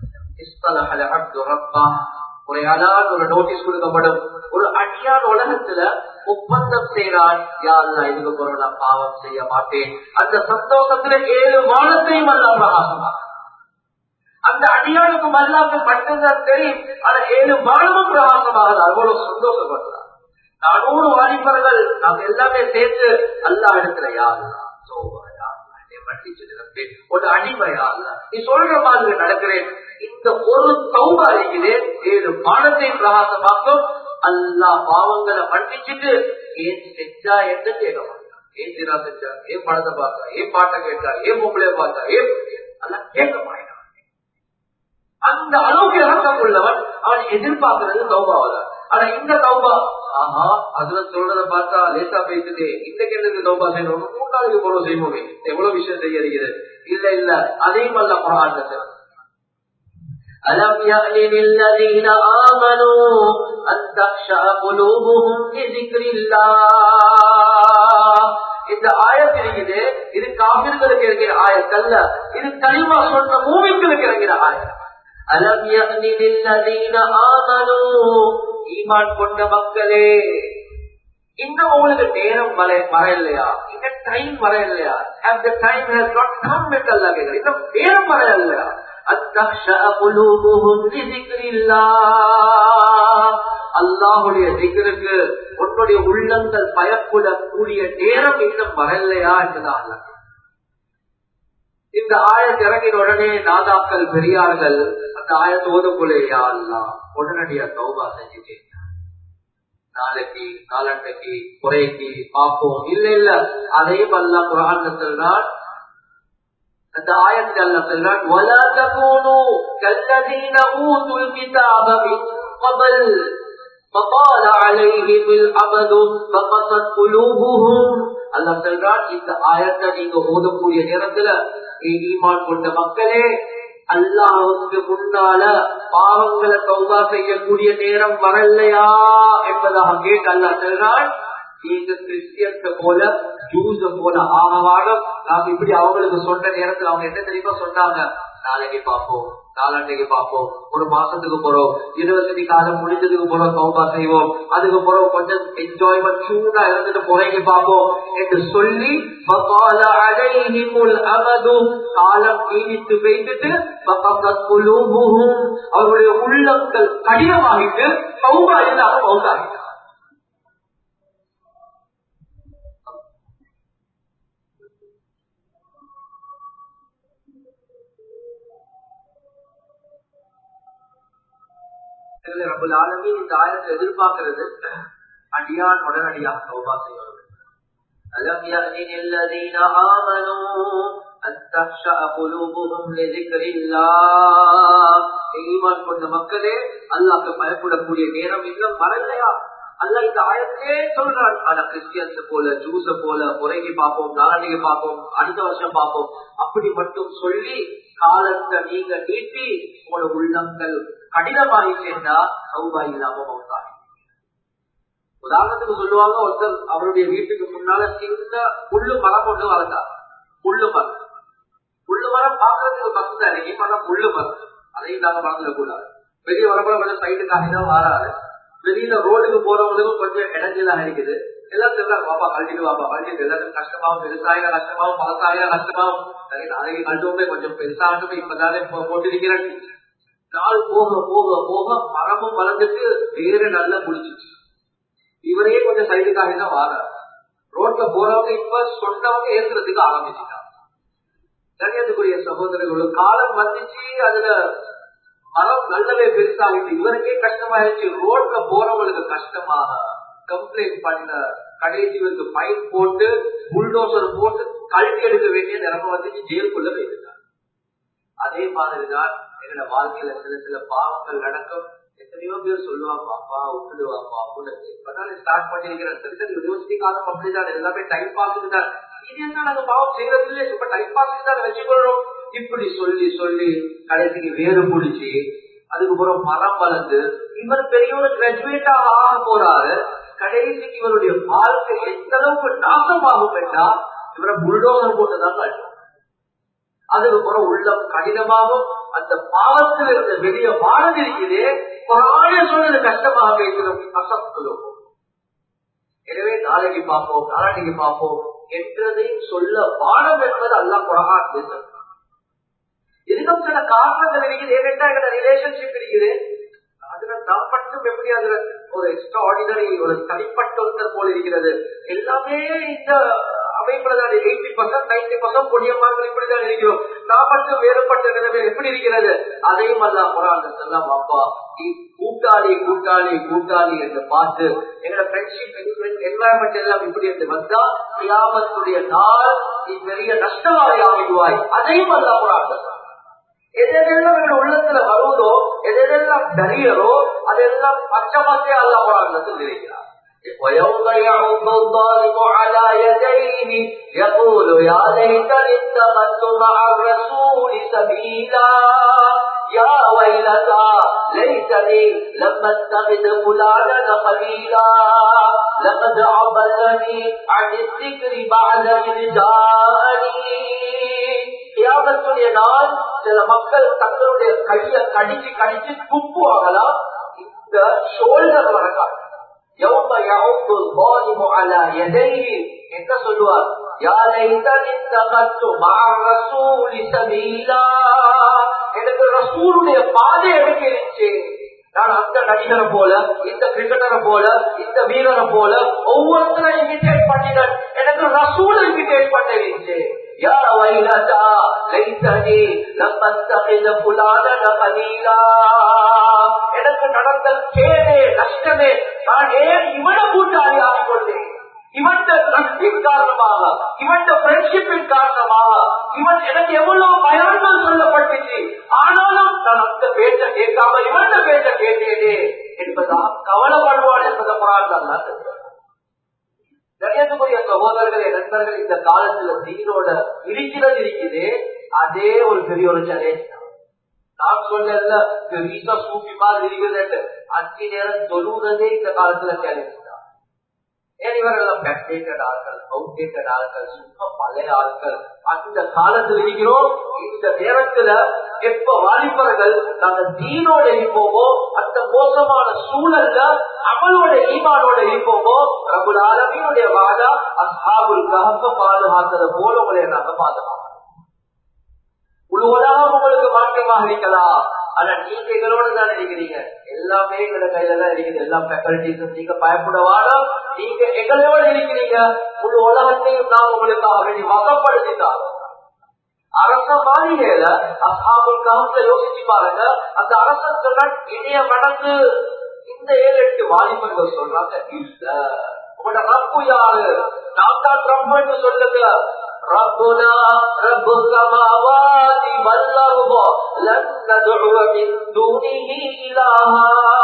ஒரு அதான் ஒரு நோட்டீஸ் கொடுக்கப்படும் ஒரு அடியான் உலகத்துல ஒப்பந்தம் செய்யறான் யாருல இதுக்கு பொருள் நான் பாவம் செய்ய மாட்டேன் அந்த சந்தோஷத்துல ஏழு வானத்தையும் அல்ல பிரகாசமா அந்த அடியானுக்கு மல்லாக்கு மட்டும்தான் தெரியும் ஆனா ஏழு வானமும் பிரகாசமாக அவ்வளவு சந்தோஷப்படுறார் நானூறு வாலிபர்கள் நாங்க எல்லாமே சேர்த்து அல்லா இடத்துல யாருலாம் ஒரு அடிமையா நீ சொல்ற மாதிரி நடக்கிறேன் இந்த ஒரு சௌபா இருக்குது ஏழு பானத்தை பிரகாசமாக்கும் அல்லா பாவங்களை மன்னிச்சுட்டு ஏன் செஞ்சா என்று கேட்க மாட்டான் ஏன் தினா செஞ்சா ஏன் படத்தை பார்த்தா ஏன் பாட்டை கேட்டா ஏன் பொம்பளைய பார்த்தா ஏன் அதெல்லாம் கேட்க மாட்டான் அந்த அளவுக்கு இறக்கம் உள்ளவன் அவன் எதிர்பார்க்கிறது சௌபாவதான் ஆனா இந்த தௌபா ஆஹா அதுல சொல்றத பார்த்தா லேசா பேசுது இந்த கிணத்துக்கு தௌபா செய்யணும் மூணு நாளைக்கு பொருள் செய்வோமே எவ்வளவு விஷயம் செய்ய இருக்கிறது இல்ல இல்ல அதையும் அல்ல குரான் ألم يأن للذين آمنوا أن تخشع قلوبهم لذكر الله இந்த ஆயத் இருக்குது இது காவிர்களுக்கு இருக்கிற ஆயத் அல்ல இது களிமா சொன்ன மூவிங்களுக்கு இருக்கிற ஆயத் அலம் யக்னி லில்லதீன ஆமனு ஈமான் கொண்ட மக்களே இன்னும் உங்களுக்கு நேரம் வர வர இல்லையா இந்த டைம் வர இல்லையா and the time has not come என்று அல்ல கேட்கிறேன் இன்னும் நேரம் வர இல்லையா அல்லாஹுடைய திகருக்கு உன்னுடைய உள்ளங்கள் பயப்படக்கூடிய நேரம் இன்னும் வரலையா என்றுதான் இந்த ஆயத்தை இறங்கின உடனே நாதாக்கள் பெரியார்கள் அந்த ஆயத்தை ஓதக்குள்ளேயா அல்லா உடனடியா சௌபா செஞ்சுட்டேன் நாளைக்கு நாளன்னைக்கு குறைக்கு பார்ப்போம் இல்ல இல்ல அதையும் அல்ல குரான் சொல்றான் அந்த ஆயத்தில் அல்ல சொல்றான் وَلَا تَكُونُوا كَالَّذِينَ أُوتُوا الْكِتَابَ مِنْ قَبْلِ فَطَالَ عَلَيْهِمُ الْأَمَدُ فَقَسَتْ قُلُوبُهُمْ அல்லாஹ் சொல்றான் இந்த ஆயத்தை நீங்க ஓதக்கூடிய நேரத்துல ஈமான் கொண்ட மக்களே அல்லாஹுக்கு முன்னால பாவங்களை தௌபா செய்யக்கூடிய நேரம் வரலையா என்பதாக கேட்டு அல்லா சொல்றான் நீங்க கிறிஸ்டியன்ஸ போல ஜூஸ போல ஆகவாக நாம் இப்படி அவங்களுக்கு சொன்ன நேரத்துல அவங்க என்ன தெரியுமா சொன்னாங்க நாளைக்கு பார்ப்போம் நாளாண்டைக்கு பார்ப்போம் ஒரு மாசத்துக்கு போறோம் யூனிவர்சிட்டி காலம் முடிஞ்சதுக்கு போறோம் சௌபா செய்வோம் அதுக்கு போறோம் கொஞ்சம் என்ஜாய்மெண்ட் சூடா இருந்துட்டு போறேங்க பார்ப்போம் என்று சொல்லி காலம் நீடித்து வைத்துட்டு அவருடைய உள்ளங்கள் கடினமாகிட்டு சௌபா இல்லாம மௌத்தாகிட்டார் ரபுல் ஆலமின் இந்த ஆயத்தை எதிர்பார்க்கிறது அடியான் உடனடியாக சௌபா செய்வது ألم يأذن الذين آمنوا أن تخشع قلوبهم لذكر الله ஈமான் கொண்ட மக்களே அல்லாஹ்க்கு பயப்படக்கூடிய நேரம் இன்னும் வரலையா அல்ல இந்த ஆயத்திலே சொல்றான் ஆனா கிறிஸ்டியன்ஸ் போல ஜூஸ போல முறைக்கு பார்ப்போம் நாளைக்கு பார்ப்போம் அடுத்த வருஷம் பார்ப்போம் அப்படி மட்டும் சொல்லி காலத்தை நீங்க நீட்டி உங்களோட உள்ளங்கள் கடினமாகி சேர்ந்தா சௌபா இல்லாம மௌத்தாகி உதாரணத்துக்கு சொல்லுவாங்க ஒருத்தர் அவருடைய வீட்டுக்கு முன்னால சின்ன புல்லு மரம் ஒன்று வளர்ந்தார் புல்லு மரம் புல்லு மரம் பாக்குறதுக்கு பசங்க இறங்கி மரம் புல்லு மரம் அதையும் நாங்க மறந்துடக்கூடாது வெளியே வரப்போ கொஞ்சம் சைடுக்காக தான் வராது வெளியில ரோடுக்கு போறவங்களுக்கும் கொஞ்சம் இடைஞ்சலாக இருக்குது எல்லாம் சொல்றாங்க பாப்பா கழட்டிட்டு வாப்பா கழட்டிட்டு எல்லாத்துக்கும் கஷ்டமாவும் விவசாயில கஷ்டமாவும் பழசாயில கஷ்டமாவும் சரி நாளைக்கு கழட்டுமே கொஞ்சம் பெருசாகட்டுமே இப்பதானே போட்டிருக்கிறேன் நாள் போக போக போக மரமும் வளர்ந்துட்டு வேற நல்லா குளிச்சிச்சு இவரே கொஞ்சம் சைடுக்காக தான் வாராரு ரோட்ல போறவங்க இப்ப சொன்னவங்க ஏற்றுறதுக்கு ஆரம்பிச்சுட்டாங்க கண்ணியத்துக்குரிய சகோதரர்களும் காலம் வந்துச்சு அதுல மரம் நல்லவே பெருசாகிட்டு இவருக்கே கஷ்டமாயிருச்சு ரோட்ல போறவங்களுக்கு கஷ்டமாக கம்ப்ளைண்ட் பண்ண கடைசிவருக்கு பைப் போட்டு புல்டோசர் போட்டு கல்வி எடுக்க வேண்டிய நிலைமை வந்துச்சு ஜெயிலுக்குள்ள போயிருக்காங்க அதே மாதிரிதான் எங்களோட வாழ்க்கையில சில சில பாவங்கள் நடக்கும் எத்தனையோ பேர் சொல்லுவாங்க அப்பா விட்டுடுவாப்பா அப்படின்னு இப்பதான் ஸ்டார்ட் பண்ணிருக்கிறேன் சரி சரி யூனிவர்சிட்டி காலம் அப்படிதான் எல்லாமே டைம் பாஸுக்கு தான் இது என்ன நாங்க பாவம் செய்யறது இல்லை இப்ப டைம் பாஸுக்கு தான் வச்சுக்கொள்றோம் இப்படி சொல்லி சொல்லி கடைசிக்கு வேறு பிடிச்சி அதுக்கப்புறம் மரம் வளர்ந்து இவர் பெரிய ஒரு கிராஜுவேட்டாக ஆக போறாரு கடைசிக்கு இவருடைய வாழ்க்கை எந்த அளவுக்கு நாசமாகும் என்றா இவரை புல்டோசர் போட்டுதான் கட்டும் அதுக்கப்புறம் உள்ளம் கடினமாகும் அந்த பாவத்தில் இருந்த வெளிய வாழ்ந்திருக்கிறதே ஒரு சொல்றது கஷ்டமாக பேசுகிறோம் கஷ்டம் எனவே நாளைக்கு பார்ப்போம் நாளைக்கு பார்ப்போம் என்றதையும் சொல்ல வானம் என்பது அல்ல குரான் பேசுறது இதுக்கும் சில காரணங்கள் இருக்குது ஏனென்றா எங்களோட ரிலேஷன்ஷிப் இருக்குது அதுல நாம் மட்டும் எப்படி அதுல ஒரு எக்ஸ்ட்ரா ஆர்டினரி ஒரு தனிப்பட்ட ஒருத்தர் போல இருக்கிறது எல்லாமே இந்த அமைப்புல தான் எயிட்டி பர்சன்ட் நைன்டி பர்சன்ட் பொடியம்மார்கள் இப்படிதான் இருக்கிறோம் நான் மட்டும் வேறுபட்ட நிலைமை எப்படி இருக்கிறது அதையும் அல்ல குரான் செல்லாம் அப்பா கூட்டாளி கூட்டாளி கூட்டாளி என்று பார்த்து எங்களோட ஃப்ரெண்ட்ஷிப் என்வாயன்மெண்ட் எல்லாம் இப்படி என்று வந்தா கியாமத்துடைய நாள் நீ பெரிய நஷ்டவாதி ஆகிடுவாய் அதையும் அல்ல குரான் எதெல்லாம் எங்க உள்ளத்துல வருவதோ எதெல்லாம் தரியரோ அதெல்லாம் பச்சை அல்ல குரான் இருக்கிறார் ويوم يعض الظالم على يديه يقول يا ليتني اتخذت مع الرسول سبيلا يا ويلتى ليتني لم اتخذ فلانا خليلا لقد عضلني عن الذكر بعد إذ جاءني கியாமத்துடைய நாள் சில மக்கள் தங்களுடைய கைய கடிச்சு கடிச்சு துப்புவாங்களாம் இந்த ஷோல்டர் வரக்காது يوم يعض الظالم على يديه என்ன சொல்லுவார் يا ليتني اتخذت مع الرسول سبيلا எனக்கு ரசூலுடைய பாதை எடுக்க இருந்துச்சு நான் அந்த நடிகரை போல இந்த கிரிக்கெட்டரை போல இந்த வீரரை போல ஒவ்வொருத்தரும் இமிட்டேட் பண்ணினேன் எனக்கு ரசூல இமிட்டேட் பண்ண இருந்துச்சு يا ويلتى ليتني لم اتخذ فلانا خليلا எனக்கு நடந்த கேடே நஷ்டமே நான் ஏன் இவனை கூட்டாளி ஆகிக்கொண்டேன் இவன் நட்பின் காரணமாக இவன் ஃப்ரெண்ட்ஷிப்பின் காரணமாக இவன் எனக்கு எவ்வளவு பயன்கள் சொல்லப்பட்டுச்சு ஆனாலும் நான் அந்த பேச்ச கேட்காம இவன் பேச்ச கேட்டேனே என்பதாக கவலைப்படுவான் என்பதை புறான் கணியத்துக்குரிய சகோதரர்களே நண்பர்கள் இந்த காலத்துல தீனோட இருக்கிறது இருக்குது அதே ஒரு பெரிய ஒரு சேலஞ்ச் நான் சொல்லல பெரிய சூப்பி மாதிரி இருக்கிறது அஞ்சு நேரம் தொழுவதே இந்த காலத்துல சேலஞ்ச் தான் ஏன் இவர்கள் பேக்டேட்டட் ஆட்கள் அவுடேட்டட் ஆட்கள் சும்மா பழைய ஆட்கள் அந்த காலத்தில் இருக்கிறோம் இந்த நேரத்துல எப்ப வாலிபர்கள் நாங்க தீனோட இருப்போமோ அந்த மோசமான சூழல்ல அமலோட ஈமானோட இருப்போமோ ரகுல் ஆலமீனுடைய வாதா அசாபுல் கஹப்ப பாதுகாத்தது போல உங்களை நாங்க பாதுகாப்போம் முழு உலகம் உங்களுக்கு மாற்றமாக இருக்கலாம் ஆனா நீங்க எங்களோட தான் இருக்கிறீங்க எல்லாமே எங்களோட கையில தான் இருக்குது எல்லா ஃபேக்கல்டிஸும் நீங்க பயப்படவாட நீங்க எங்களோட இருக்கிறீங்க முழு உலகத்தையும் நான் உங்களுக்காக வேண்டி வசப்படுத்திட்டாங்க அரச மாளிகையில அசாபுல் காலத்துல யோசிச்சு பாருங்க அந்த அரசன் சொன்னா இணைய மடங்கு இந்த ஏழு எட்டு வாலிபர்கள் சொல்றாங்க இல்ல உங்களோட ரப்பு யாரு நான் தான் ரப்புன்னு சொல்லுங்க ربنا رب السماوات والأرض لن ندعو من دونه إلها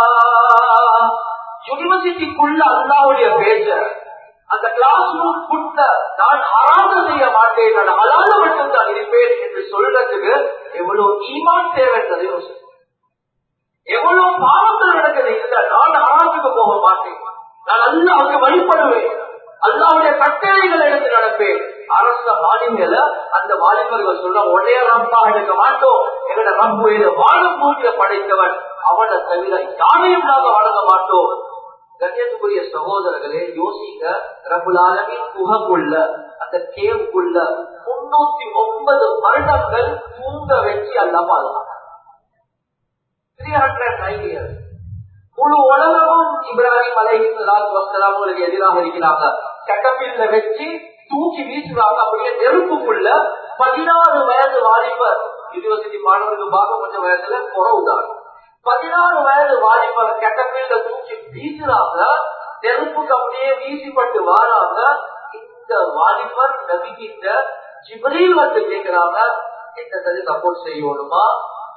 யூனிவர்சிட்டிக்குள்ள அல்லாவுடைய பேச்ச அந்த கிளாஸ் ரூம் குட்ட நான் ஹராம செய்ய மாட்டேன் நான் ஹலால மட்டும் தான் இருப்பேன் என்று சொல்றதுக்கு எவ்வளவு ஈமான் தேவைன்றதை யோசி எவ்வளவு பாவத்தில் நடக்குது இல்ல நான் ஹராமுக்கு போக மாட்டேன் நான் அல்லாவுக்கு வழிபடுவேன் அல்லாவுடைய கட்டளைகளை எடுத்து நடப்பேன் அரச மாநில அந்த வாலிபர்கள் சொல்ல ஒரே ரப்பா எடுக்க மாட்டோம் எங்கட ரப்பு எது வாழும் பூமியில படைத்தவன் அவனை தவிர யாரையும் நாங்க வழங்க மாட்டோம் கண்ணியத்துக்குரிய சகோதரர்களே யோசிக்க ரகுலாலமின் குகக்குள்ள அந்த கேவுக்குள்ள முன்னூத்தி ஒன்பது வருடங்கள் தூங்க வச்சு அல்ல பாதுகாக்க த்ரீ ஹண்ட்ரட் நைன் இயர்ஸ் முழு உலகமும் இப்ராஹிம் அலைஹிஸ்லாமுக்கு எதிராக இருக்கிறாங்க கட்டப்பில்ல வச்சு தூக்கி வீசுறாங்க அப்படியே நெருப்புக்குள்ள பதினாறு வயது வாலிபர் யூனிவர்சிட்டி மாணவருக்கு பார்க்க கொஞ்சம் வயசுல குறவுதான் பதினாறு வயது வாலிபர் கட்டப்பில்ல தூக்கி வீசுறாங்க நெருப்புக்கு அப்படியே வீசிப்பட்டு வாராங்க இந்த வாலிபர் நபிக்கிட்ட ஜிப்ரீல் வந்து கேட்கிறாங்க என்ன சரி சப்போர்ட் செய்யணுமா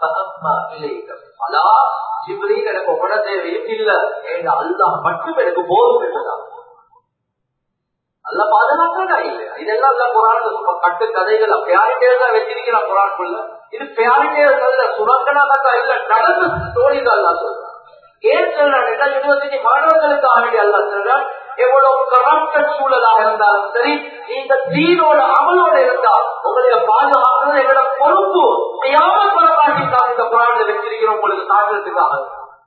எனக்கு உட தேவையும் இல்ல எங்க அல்லா மட்டும் எனக்கு போதும் என்றுதான் அல்ல பாதுகாக்கா இல்லையா இதெல்லாம் அல்ல குரான் கட்டு கதைகள் பேரிட்டே தான் வச்சிருக்கிறான் குரான்குள்ள இது பேரிட்டே அல்ல சுரக்கணக்கா இல்ல நடந்த ஸ்டோரிகள் அல்ல சொல்றான் ஏன் சொல்றான் யூனிவர்சிட்டி மாணவர்களுக்காக வேண்டிய அல்ல சொல்றான் எவ்வளவு கரப்டட் சூழலாக இருந்தாலும் சரி நீங்க தீனோட அமலோட இருந்தா உங்களுடைய பாதுகாக்கிறது எங்களோட பொறுப்பு யாம பரவாயில்லை இந்த குரான்ல வச்சிருக்கிறோம் உங்களுக்கு காட்டுறதுக்காக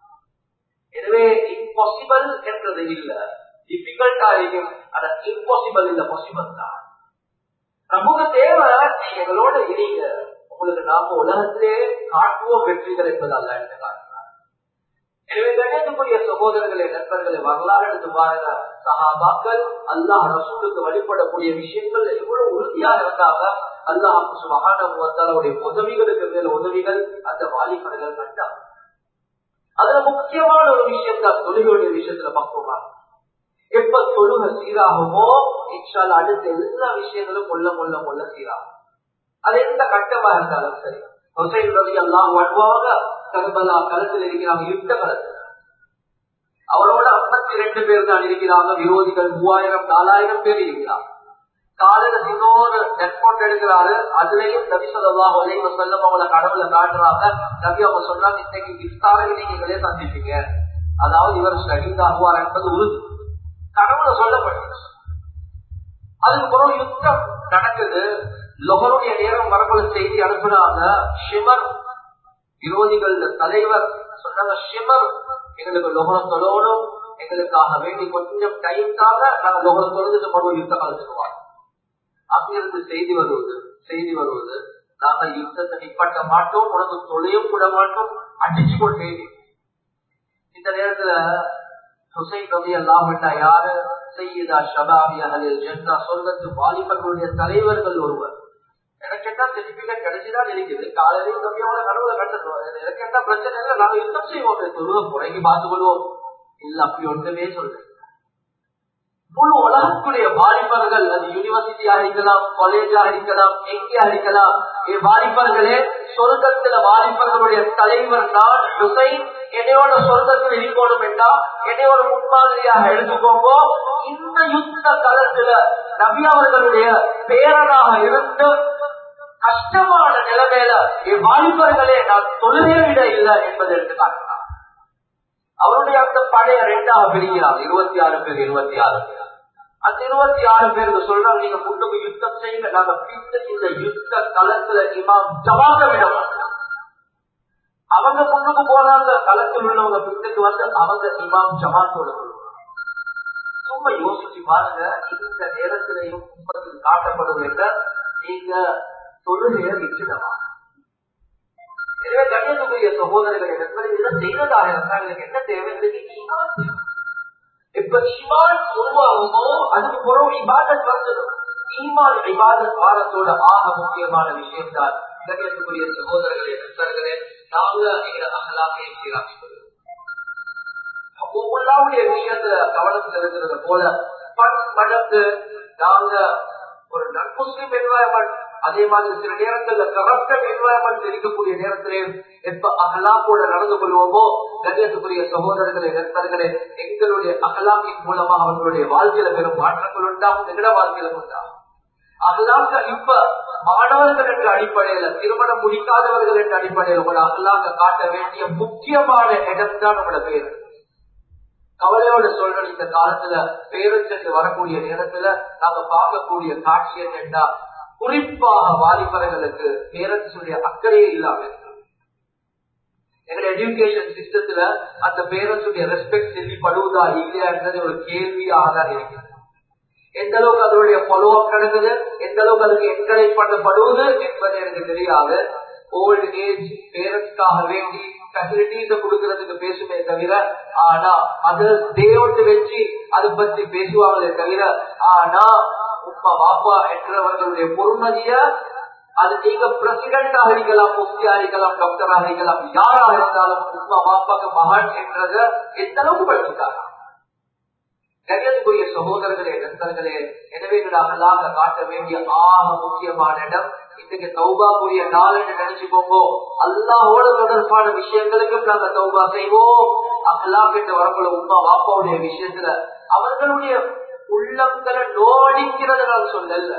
எனவே இம்பாசிபிள் என்றது இல்ல டிஃபிகல்ட்டா இருக்கும் ஆனா இம்பாசிபிள் இல்ல பாசிபிள் தான் நமக்கு தேவை நீங்க எங்களோட இருங்க உங்களுக்கு நாம உலகத்திலே காட்டுவோம் வெற்றி கிடைப்பதல்ல என்று காட்டுறார் எனவே கண்ணியத்துக்குரிய சகோதரர்களே நண்பர்களை வரலாறு எடுத்து பாருங்க சகாபாக்கள் அல்லாஹ் ரசூலுக்கு வழிபடக்கூடிய விஷயங்கள் எவ்வளவு உறுதியாக இருந்தாங்க அல்லாஹ் சுகானுடைய உதவிகளுக்கு மேல உதவிகள் அந்த வாலிபர்கள் கண்டாங்க அதுல முக்கியமான ஒரு விஷயம் தான் தொழுகையுடைய விஷயத்துல பக்குவமா எப்ப தொழுகை சீராகுமோ இன்ஷால் அடுத்த எல்லா விஷயங்களும் கொல்ல கொல்ல கொல்ல சீராகும் அது எந்த கட்டமா இருந்தாலும் சரி ஹொசைன் ரவி எல்லாம் வருவாங்க கர்பலா களத்தில் இருக்கிறாங்க யுத்த களத்தில் அவரோட ஐம்பத்தி ரெண்டு பேர் தான் இருக்கிறாங்க விரோதிகள் மூவாயிரம் நாலாயிரம் பேர் இருக்கிறாங்க காலையில இன்னொரு நெட்போட் எடுக்கிறாரு அதுலயும் நபி சொல்லலாம் ஒரே செல்லம் அவங்கள கடவுள காட்டுறாங்க நபி அவங்க சொல்றாங்க இன்னைக்கு இஃப்தாரை நீங்க எங்களே சந்திப்பீங்க அதாவது இவர் ஷஹீத் ஆகுவார் என்பது உறுதி கடவுளை சொல்லப்பட்டு அதுக்கப்புறம் யுத்தம் நடக்குது லொகருடைய நேரம் வரக்குள்ள செய்தி அனுப்புனாங்க ஷிமர் விரோதிகள் தலைவர் சொன்னாங்க ஷிமர் எங்களுக்கு லொகரம் சொல்லணும் எங்களுக்காக வேண்டி கொஞ்சம் டைம் தாங்க நாங்க லொகரம் தொழுதுட்டு மறுபடியும் யுத்த கலந்துக்குவாங்க அங்கிருந்து செய்தி வருவது செய்தி வருவது நாங்க யுத்தத்தை நிப்பட்ட மாட்டோம் உனக்கு தொழிலும் விட மாட்டோம் அடிச்சு கொண்டே இந்த நேரத்துல ஹுசைன் ரவி எல்லாம் யாரு செய்யுதா ஷபாபி அகலில் ஜென்னா சொல்றது வாலிபர்களுடைய தலைவர்கள் ஒருவர் எனக்கு என்ன சர்டிபிகேட் கிடைச்சுதான் இருக்குது காலையில கம்மியோட கடவுளை கண்டுருவோம் எனக்கு என்ன பிரச்சனை இல்லை நாங்க யுத்தம் செய்வோம் தொழுக குறைக்கு பார்த்துக் கொள்வோம் இல்ல அப்படி ஒன்றுமே சொல்றேன் முழு உலகத்துடைய வாலிபர்கள் அது யூனிவர்சிட்டியா இருக்கலாம் காலேஜா இருக்கலாம் எங்கேயா இருக்கலாம் வாலிபர்களே சொர்க்கத்துல வாலிபர்களுடைய தலைவர் தான் ஹுசைன் என்னையோட சொர்க்கத்தில் இருக்கணும் என்றா என்னையோட முன்மாதிரியாக எடுத்துக்கோங்க இந்த யுத்த காலத்துல நபி அவர்களுடைய பேரனாக இருந்து கஷ்டமான நிலைமையில என் வாலிபர்களே நான் தொழுகை விட இல்லை என்பதை எடுத்து காட்டினார் அவருடைய அந்த பழைய ரெண்டாக பிரிக்கிறார் இருபத்தி ஆறு பேர் இருபத்தி ஆறு பேர் அந்த இருபத்தி ஆறு பேருக்கு சொல்றாங்க நீங்க முன்னுக்கு யுத்தம் செய்யுங்க நாங்க பின்ன இந்த யுத்த களத்துல இமாம் ஜமாக்க விட மாட்டோம் அவங்க முன்னுக்கு போனாங்க களத்தில் உள்ளவங்க பின்னுக்கு வந்து அவங்க இமாம் ஜமாத்தோட சொல்லுவாங்க சும்மா யோசிச்சு பாருங்க இந்த நேரத்திலையும் உண்மையில் காட்டப்படுவது என்ன நீங்க தொழுகையை விட்டுடலாம் எனவே கண்ணியத்துக்குரிய சகோதரர்கள் என்பது இதை செய்வதாக இருந்தால் எனக்கு என்ன தேவை எனக்கு ஈமான் தேவை. இப்ப ஈமான் உருவாகுமோ அதுக்கு பிறகு இபாதத் வந்துடும் ஈமான் இபாதத் வாரத்தோட ஆக முக்கியமான விஷயம் தான் கண்ணியத்துக்குரிய சகோதரர்களே நண்பர்களே நாங்க எங்க அகலாமையை சீராக்கிக் ஒவ்வொருடைய விஷயத்துல கவனத்துல இருக்கிறத போல பண் மடங்கு நாங்க ஒரு நன்முஸ்லிம் என்வாயன்மெண்ட் அதே மாதிரி சில நேரங்கள்ல கரப்டட் என்வாயன்மெண்ட் இருக்கக்கூடிய நேரத்திலே எப்ப அகலாக்கோட நடந்து கொள்வோமோ கண்ணியத்துக்குரிய சகோதரர்களே நண்பர்களே எங்களுடைய அகலாக்கின் மூலமா அவர்களுடைய வாழ்க்கையில பெரும் மாற்றங்கள் உண்டாகும் எங்கட வாழ்க்கையில உண்டாகும் அகலாக்க இப்ப மாணவர்கள் என்ற அடிப்படையில திருமணம் முடிக்காதவர்கள் என்ற அடிப்படையில உங்களோட அகலாக்க காட்ட வேண்டிய முக்கியமான இடம் தான் உங்களோட பேர் கவலையோட சொல்றேன் இந்த காலத்துல பேரஞ்சென்று வரக்கூடிய நேரத்துல நாங்க பார்க்கக்கூடிய காட்சி என்னன்னா குறிப்பாக வாலிபர்களுக்கு பேரண்ட்ஸுடைய அக்கறையே இல்லாம இருக்கு எங்க எஜுகேஷன் சிஸ்டத்துல அந்த பேரண்ட்ஸுடைய ரெஸ்பெக்ட் செல்விப்படுவதா இல்லையான்றது ஒரு கேள்வியாக தான் இருக்கு எந்த அளவுக்கு அதனுடைய ஃபாலோ அப் நடக்குது எந்த அளவுக்கு அதுக்கு என்கரேஜ் பண்ணப்படுவது என்பது எனக்கு தெரியாது ஓல்டு ஏஜ் பேரண்ட்ஸ்க்காக வேண்டி ஃபெசிலிட்டிஸ கொடுக்கறதுக்கு பேசுமே தவிர ஆனா அது தேவட்டு வச்சு அதை பத்தி பேசுவாங்களே தவிர ஆனா உமா பாப்பா என்றவர்களுடைய பொறுமதிய அது நீங்க பிரசிடென்டாக இருக்கலாம் முஃப்தியா இருக்கலாம் டாக்டராக இருக்கலாம் யாராக இருந்தாலும் உமா பாப்பாக்கு மகன் என்றத எந்த அளவுக்கு படிச்சுட்டாங்க கரியத்துக்குரிய சகோதரர்களே நண்பர்களே எனவே நாங்களாக காட்ட வேண்டிய ஆக முக்கியமான இடம் இன்னைக்கு தௌபாக்குரிய நாள் என்று நினைச்சுக்கோங்க அல்லாஹோட தொடர்பான விஷயங்களுக்கும் நாங்க தௌபா செய்வோம் அல்லாஹ் என்று வரக்குள்ள உமா வாப்பாவுடைய விஷயத்துல அவர்களுடைய உள்ளங்களை நோடிக்கிறது நான் சொல்லல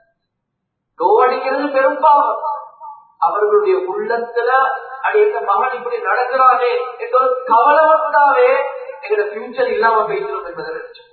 நோடிக்கிறது பெரும்பாலும் அவர்களுடைய உள்ளத்துல அது எங்க மகன் இப்படி நடக்கிறானே என்ற ஒரு கவலை வந்தாவே எங்களோட ஃபியூச்சர் இல்லாம போயிடும் என்பதை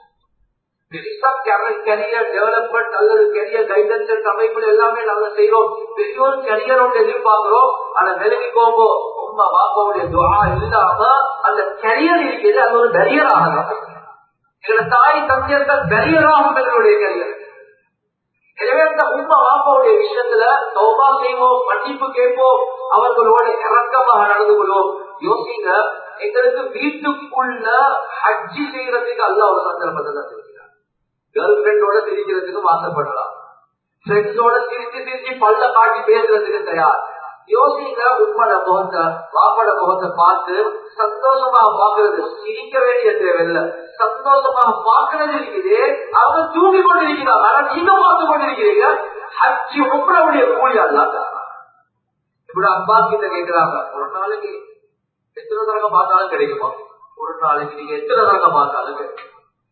கரியர் டெவலப்மெண்ட் அல்லது கரியர் கைடன்ஸ் அமைப்புகள் எல்லாமே நாங்க செய்யறோம் பெரிய ஒரு கரியர் ஒன்று எதிர்பார்க்கிறோம் ஆனா விலகிக்கோங்கோ உமா பாப்பாவுடைய துவா இல்லாம அந்த கரியர் இருக்கிறது அது ஒரு கரியர் ஆகலாம் எங்களோட தாய் தந்தையர்கள் கரியராகும் எங்களுடைய கரியர் எனவே அந்த உமா பாப்பாவுடைய விஷயத்துல தௌபா செய்வோம் மன்னிப்பு கேட்போம் அவர்களோட இறக்கமாக நடந்து கொள்வோம் யோசிங்க எங்களுக்கு வீட்டுக்குள்ள ஹஜ்ஜி செய்யறதுக்கு அல்ல ஒரு சந்தர்ப்பத்தை தான் இருக்கிறார் கேர்ள் ஃபிரெண்டோட சிரிக்கிறதுக்கும் ஆசைப்படலாம் ஃப்ரெண்ட்ஸோட சிரிச்சு சிரிச்சு பல்ல காட்டி பேசுறதுக்கு தயார் யோசிங்க உண்மட முகத்தை வாப்பட முகத்தை பார்த்து சந்தோஷமாக பாக்குறது சிரிக்க வேண்டிய தேவையில்லை சந்தோஷமாக பாக்குறது இருக்குது அவங்க தூங்கி கொண்டிருக்கிறாங்க ஆனா நீங்க பார்த்து கொண்டிருக்கிறீங்க ஹஜ்ஜி உங்களுடைய கூலி அல்லாத இப்படி அப்பா கிட்ட கேட்கிறாங்க ஒரு நாளைக்கு எத்தனை தரங்க பார்த்தாலும் கிடைக்குமா ஒரு நாளைக்கு நீங்க எத்தனை தரங்க பார்த்தாலும் கிடைக்கும்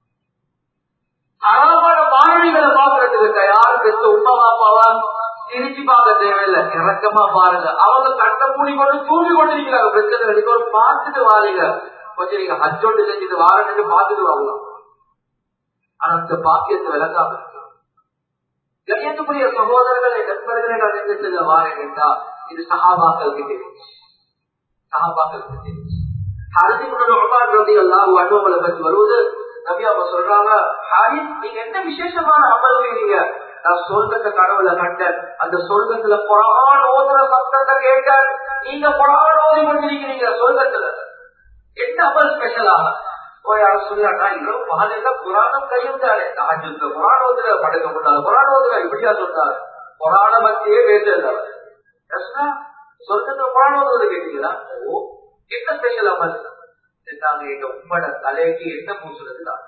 அறமான மாணவிகளை பாக்குறதுக்கு தயார் பெற்ற உமா பாப்பாவா சிரிச்சு பார்க்க தேவையில்லை இறக்கமா பாருங்க அவங்க கட்ட மூடி கொண்டு தூங்கி கொண்டிருக்கிறாங்க பிரச்சனை நீங்க ஒரு பார்த்துட்டு வாரீங்க கொஞ்சம் நீங்க ஹஜ்ஜோட்டு செஞ்சுட்டு வாரன்னு பார்த்துட்டு வாங்கலாம் ஆனா அந்த பாக்கியத்தை விளங்காம கண்ணியத்துக்குரிய சகோதரர்களை நண்பர்களை நான் என்ன செய்ய வாரேன் கேட்டா இது சகாபாக்களுக்கு தெரிஞ்சு சகாபாக்களுக்கு தெரிஞ்சு ஹரிசி முன்னாடி உமார் ரதி எல்லாம் அனுபவங்களை பற்றி வருவது நபி அவங்க சொல்றாங்க ஹாரிஸ் நீங்க என்ன விசேஷமான அமல் செய்றீங்க நான் சொர்க்கத்தை கடவுள கண்டேன் அந்த சொர்க்கத்துல புறான் ஓதுற சத்தத்தை கேட்டேன் நீங்க புறான் ஓதி கொண்டிருக்கிறீங்க சொர்க்கத்துல என்ன அமல் ஸ்பெஷலாக யாரும் சொல்லியாட்டா இரவு பகலில் புராணம் கையும் தானே தாஜுக்கு புராண ஓதுற படுக்க முடியாது புராண ஓதுற இப்படியா சொன்னாரு புராண பத்தியே பேசுறது சொர்க்கத்துல புராண ஓதுவது கேட்டீங்களா ஓ என்ன ஸ்பெஷல் அமல் நாங்க எங்க உம்மட தலைக்கு என்ன பூசுறது தான்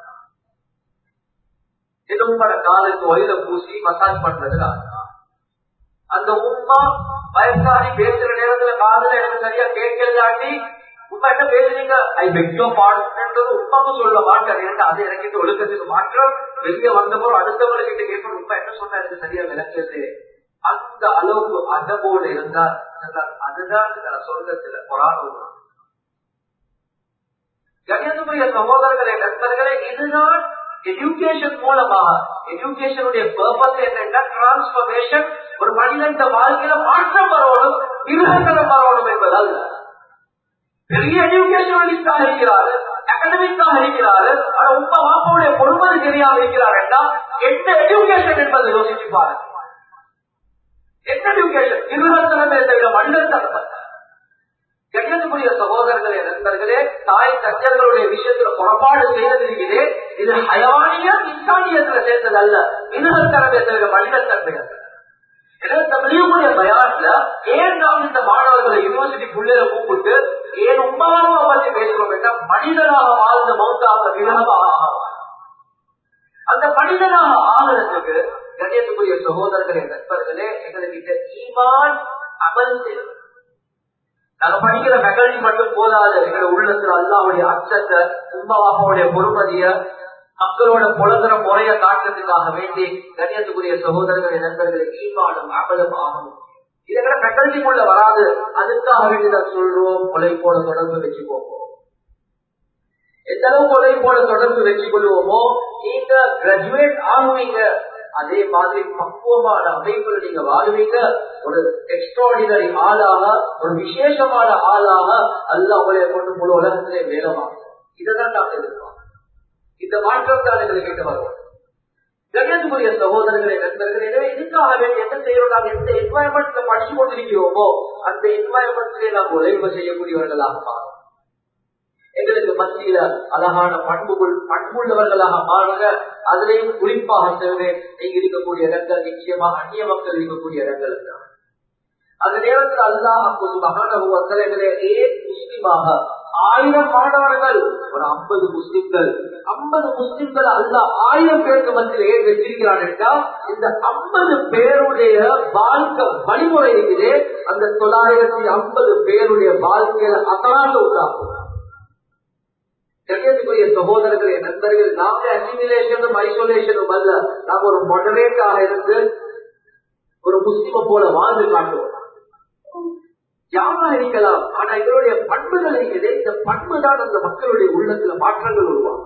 எங்க உம்மட காலுக்கு ஒயில பூசி மசாஜ் பண்றது தான் அந்த உமா வயசாரி பேசுற நேரத்துல காதுல எனக்கு சரியா கேட்கலாட்டி உமா என்ன பேசுறீங்க ஐ பெக்யோ பாடுன்றது உமாக்கு சொல்ல மாட்டேன் எனக்கு அதை இறக்கிட்டு ஒழுக்கத்துக்கு மாற்றம் வெளியே வந்தப்போ அடுத்தவங்க கிட்ட கேட்போம் உமா என்ன சொன்னா எனக்கு சரியா விளக்குது அந்த அளவுக்கு அதபோல இருந்தா அதுதான் சொர்க்கத்துல பொறாணம் கணியத்துக்குரிய சகோதரர்களே நண்பர்களே இதுதான் எஜுகேஷன் மூலமாக எஜுகேஷனுடைய பர்பஸ் என்னன்னா டிரான்ஸ்பர்மேஷன் ஒரு மனிதன் வாழ்க்கையில மாற்றம் வரணும் மிருகத்தனம் வரணும் என்பது அல்ல பெரிய எஜுகேஷனலிஸ்டாக இருக்கிறாரு அகடமிக்காக இருக்கிறாரு ஆனா உங்க வாப்பாவுடைய பொறுமதி தெரியாம இருக்கிறார் என்றால் எந்த எஜுகேஷன் என்பதை யோசிச்சு பாருங்க என்ன எஜுகேஷன் மிருகத்தனம் என்ற மனிதத்தனம் கண்ணியத்துக்குரிய சகோதரர்களே நண்பர்களே தாய் தச்சர்களுடைய விஷயத்துல புறப்பாடு செய்தது இது ஹயானிய இன்சானியத்துல சேர்ந்தது அல்ல மிருகத்தனமே தவிர மனிதத்தன்மை அல்ல தமிழக பயான்ல ஏன் நாம் இந்த மாணவர்களை யூனிவர்சிட்டி புள்ளையில கூப்பிட்டு ஏன் உண்மாவா பற்றி பேசுறோம் என்றால் மனிதனாக வாழ்ந்த மௌத்தாக மிருகமாக அந்த மனிதனாக ஆகிறதுக்கு கண்ணியத்துக்குரிய சகோதரர்களே நண்பர்களே எங்களுக்கு ஈமான் அமல் செய்யும் நாங்க படிக்கிற ஃபேக்கல்டி மட்டும் போதாது எங்களோட உள்ளத்துல அல்லாவுடைய அச்சத்தை உண்மாவாவுடைய பொறுமதிய மக்களோட புலங்குற முறைய காட்டுறதுக்காக வேண்டி கண்ணியத்துக்குரிய சகோதரர்களை நண்பர்களை ஈமானும் அபலம் ஆகணும் இதுக்கிற ஃபேக்கல்டிக்குள்ள வராது அதுக்காக வேண்டி நான் சொல்றோம் கொலை போல தொடர்பு வச்சு போவோம் எந்த அளவு கொலை போல தொடர்பு வச்சு கொள்வோமோ நீங்க கிராஜுவேட் ஆகுவீங்க அதே மாதிரி பக்குவமான அமைப்புல நீங்க வாழ்வீங்க ஒரு எக்ஸ்ட்ராடினரி ஆளாக ஒரு விசேஷமான ஆளாக அல்ல உங்களை கொண்டு முழு உலகத்திலே வேலமாக இதைதான் நாம் எதிர்பார்க்கிறோம் இந்த மாற்றம் தான் எங்களுக்கு கிட்ட வருவோம் கண்ணியத்துக்குரிய சகோதரர்களை நண்பர்கள் எனவே இதுக்காக வேண்டி என்ன செய்யறோம் நாம் எந்த என்வாயன்மெண்ட்ல படிச்சு கொண்டிருக்கிறோமோ அந்த என்வாயன்மெண்ட்லயே நாம் உழைவு செய்யக்கூடியவர்களாக மாறும் எங்களுக்கு மத்தியில அழகான பண்புகள் பண்புள்ளவர்களாக மாறுங்க அதுலயும் குறிப்பாக சொல்வேன் நீங்க இருக்கக்கூடிய இடங்கள் நிச்சயமாக அந்நிய மக்கள் இருக்கக்கூடிய இடங்கள் தான் அந்த நேரத்தில் அல்லாஹ் மகானவர்களே ஏன் முஸ்லிமாக ஆயிரம் மாணவர்கள் ஒரு ஐம்பது முஸ்லிம்கள் ஐம்பது முஸ்லிம்கள் அல்ல ஆயிரம் பேருக்கு மத்தியில் ஏன் வச்சிருக்கிறான் என்றால் இந்த ஐம்பது பேருடைய வாழ்க்கை வழிமுறை இருக்குது அந்த தொள்ளாயிரத்தி ஐம்பது பேருடைய வாழ்க்கையில அசாக உண்டாகும் கண்ணியத்துக்குரிய சகோதரர்களே நண்பர்கள் நாம அசிமிலேஷனும் ஐசோலேஷனும் அல்ல நாம் ஒரு மொடரேட்டாக இருந்து ஒரு முஸ்லிம போல வாழ்ந்து காட்டுவோம் யாரா இருக்கலாம் ஆனா இதனுடைய பண்புகள் இருக்குது இந்த பண்பு தான் அந்த மக்களுடைய உள்ளத்துல மாற்றங்கள் உருவாகும்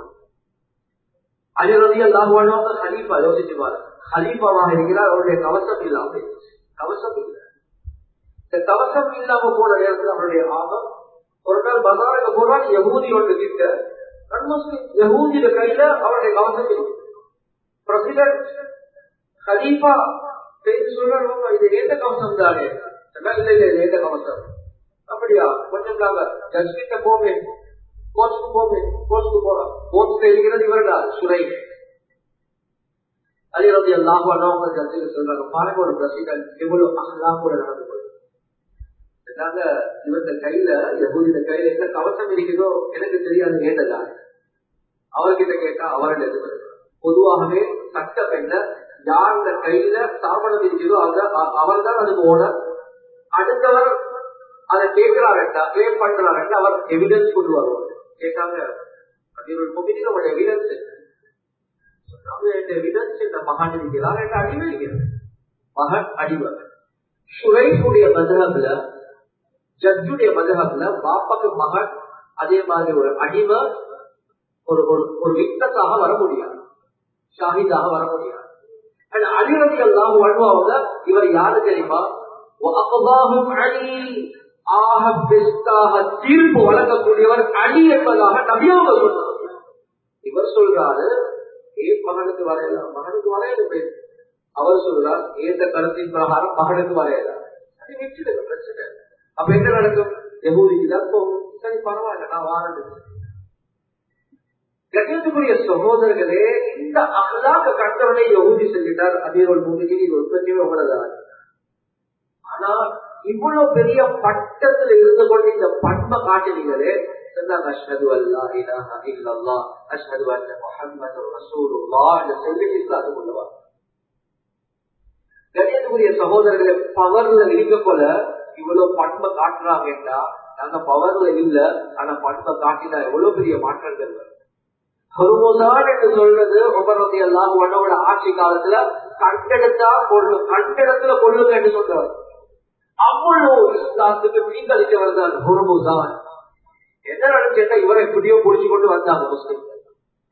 அலிரதி எல்லாம் வாழ்வாங்க ஹலீஃபா யோசிச்சு பாரு ஹலீஃபாவாக இருக்கிறார் அவருடைய கவசம் இல்லாம கவசம் இல்லை இந்த கவசம் இல்லாம போன நேரத்தில் அவருடைய ஆபம் ஒரு நாள் பசாருக்கு போறான் யகூதி ஒன்று கிட்ட நன்முஸ்லிம் யகூதியோட கையில அவருடைய கவசம் இருக்கு பிரசிடன்ட் ஹலீஃபா பேசி சொல்றாங்க இது ஏந்த கவசம் தானே இல்ல இல்ல இது ஏந்த கவசம் அப்படியா கொஞ்சம் நாங்க ஜட்ஜ் கிட்ட போமே கோர்ட்ஸ்க்கு போமே கோர்ட்ஸ்க்கு போறோம் கோர்ட்ஸ்ல இருக்கிறது இவர்தான் சுரை அதே ரவி எல்லாம் அவங்க ஜட்ஜுக்கு சொல்றாங்க பாருங்க ஒரு பிரசிடன்ட் எவ்வளவு அஹ்லா கூட நடந்து போகுது அதனால இவங்க கையில யகுதியில கையில என்ன கவசம் இருக்குதோ எனக்கு தெரியாது கேட்டதா அவர்கிட்ட கேட்டா அவர்கள் எது பொதுவாகவே சட்டம் என்ன யாருடைய கையில ஸ்தாபனம் இருக்குதோ அவர் தான் அதுக்கு ஓனர் அடுத்தவர் அதை கேட்கிறாரா கிளைம் பண்றாரா அவர் எவிடன்ஸ் கொண்டு வருவார் கேட்டாங்க நம்மளோட எவிடன்ஸ் எவிடன்ஸ் இந்த மகன் இருக்கிறார் என்ற அடிமை இருக்கிறது மகன் அடிவர் சுரைனுடைய மதுரப்ல ஜட்ஜுடைய மதுரப்ல பாப்பாக்கு மகன் அதே மாதிரி ஒரு அடிமை ஒரு ஒரு விக்னஸாக வர முடியாது ஷாஹிதாக வர முடியாது அழிவதி எல்லாம் வாழ்வாங்க இவர் யாரு தெரியுமா ஆக பெஸ்டாக தீர்ப்பு வழங்கக்கூடியவர் அணி என்பதாக நபியாக சொன்னார் இவர் சொல்றாரு ஏன் மகனுக்கு வரையல மகனுக்கு வரையல அவர் சொல்றார் ஏந்த கருத்தின் பிரகாரம் மகனுக்கு வரையல அது விட்டுடுங்க பிரச்சனை அப்ப என்ன நடக்கும் எகூதிக்கு தான் போகும் சரி பரவாயில்ல நான் வாரது கண்ணியத்துக்குரிய சகோதரர்களே இந்த அகலாக கண்டவனை யோகி செஞ்சிட்டார் அமீரோல் மூலிகை இது உற்பத்தியுமே உங்களதான் ஆனா இவ்வளவு பெரிய பட்டத்துல இருந்து கொண்டு இந்த பண்பை காட்டினீங்களே அஷ்ஹது அல்லா இலாஹ இல்லல்லாஹ் அஷ்ஹது அன்ன முஹம்மது ரசூலுல்லாஹ் என்று சொல்லிட்டு அது கொள்ளுவா கண்ணியத்துக்குரிய சகோதரர்களை பவர்ல இருக்க போல இவ்வளவு பண்பை காட்டுறாங்கன்னா நாங்க பவர்ல இல்ல ஆனா பண்பை காட்டினா எவ்வளவு பெரிய மாற்றங்கள் வரும் ஹருமுதான் என்று சொல்றது உபரத்தி எல்லாம் உன்னோட ஆட்சி காலத்துல கண்டெடுத்தா கொள்ளு கண்டெடுத்துல கொள்ளுங்க என்று சொல்றவர் அவ்வளவு இஸ்லாத்துக்கு மீன்களித்தவர் தான் ஹுர்முதான் என்ன நடந்துச்சா இவரை எப்படியோ புடிச்சு கொண்டு வந்தாங்க முஸ்லிம்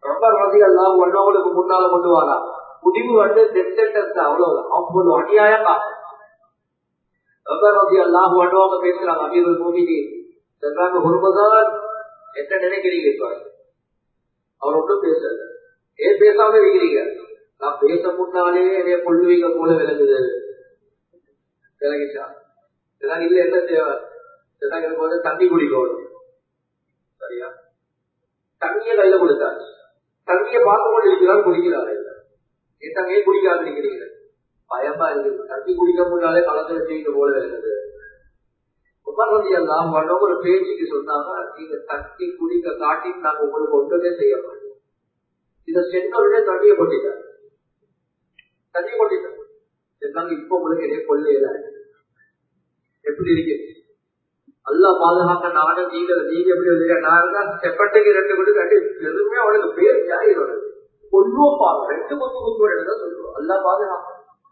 ரொம்ப ரதி எல்லாம் ஒன்னவங்களுக்கு முன்னால கொண்டு வரா முடிவு வந்து டெத் சென்டென்ஸ் அவ்வளவு அவ்வளவு அநியாயம் ரொம்ப ரதி எல்லாம் ஒன்னவங்க பேசுறாங்க அமீர் மூமிக்கு சொல்றாங்க ஒருவதான் என்ன நினைக்கிறீங்க இப்ப அவர் ஒன்றும் பேசல ஏன் பேசாம இருக்கிறீங்க நான் பேச முன்னாலே என்னைய கொள்ளுவீங்க போல விளங்குது விளங்கிச்சா இதெல்லாம் இல்ல என்ன தேவை இதெல்லாம் எனக்கு வந்து தண்ணி குடிக்கணும் சரியா தண்ணிய கையில கொடுத்தாச்சு தண்ணிய பார்த்து கொண்டு இருக்கிறார் குடிக்கிறாரு என் தண்ணியை குடிக்காது இருக்கிறீங்க பயமா இருக்கு தண்ணி குடிக்க முன்னாலே கலந்து வச்சுக்கிட்ட போல இருக்குது உமர்வதி எல்லாம் பண்ணவங்க ஒரு பேச்சுக்கு சொன்னாங்க நீங்க தண்ணி குடிக்க காட்டி நாங்க உங்களுக்கு ஒன்றுமே செய்ய மாட்டோம் இத சென்னோட தண்ணியை கொட்டிட்டார் தண்ணி கொட்டிட்டார் இருந்தாங்க இப்ப உங்களுக்கு இடையே கொள்ளையில எப்படி இருக்கு அல்லா பாதுகாக்க நானே நீங்க நீங்க எப்படி இல்லையா நான் தான் செப்பட்டைக்கு ரெண்டு கொண்டு கட்டி பெருமையா அவனுக்கு பேர் ஜாயிரோட கொள்வோப்பா ரெண்டு குத்து குத்து தான் சொல்லுவோம் அல்லா பாதுகாக்க